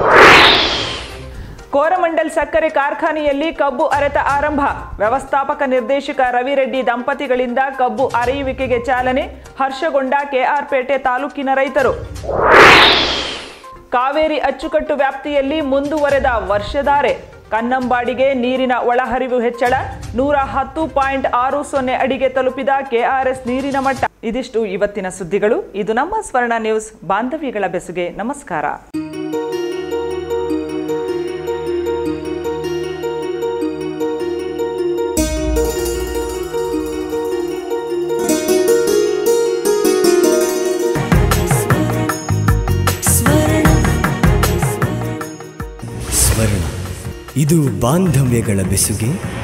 ಕೋರಮಂಡಲ್ ಸಕ್ಕರೆ ಕಾರ್ಖಾನೆಯಲ್ಲಿ ಕಬ್ಬು ಅರೆತ ಆರಂಭ ವ್ಯವಸ್ಥಾಪಕ ನಿರ್ದೇಶಕ ರವಿರೆಡ್ಡಿ ದಂಪತಿಗಳಿಂದ ಕಬ್ಬು ಅರೆಯುವಿಕೆಗೆ ಚಾಲನೆ ಹರ್ಷಗೊಂಡ ಕೆಆರ್ಪೇಟೆ ತಾಲೂಕಿನ ರೈತರು ಕಾವೇರಿ ಅಚ್ಚುಕಟ್ಟು ವ್ಯಾಪ್ತಿಯಲ್ಲಿ ಮುಂದುವರೆದ ವರ್ಷಧಾರೆ ಕನ್ನಂಬಾಡಿಗೆ ನೀರಿನ ಒಳಹರಿವು ಹೆಚ್ಚಳ ನೂರ ಹತ್ತು ಪಾಯಿಂಟ್ ಆರು ಸೊನ್ನೆ ಅಡಿಗೆ ತಲುಪಿದ ಕೆಆರ್ಎಸ್ ನೀರಿನ ಮಟ್ಟ ಇದಿಷ್ಟು ಇವತ್ತಿನ ಸುದ್ದಿಗಳು ಇದು ನಮ್ಮ ಸ್ವರ್ಣ ನ್ಯೂಸ್ ಬಾಂಧವ್ಯಗಳ ಬೆಸುಗೆ ನಮಸ್ಕಾರ ಸ್ವರ್ಣ ಇದು ಬಾಂಧವ್ಯಗಳ ಬೆಸುಗೆ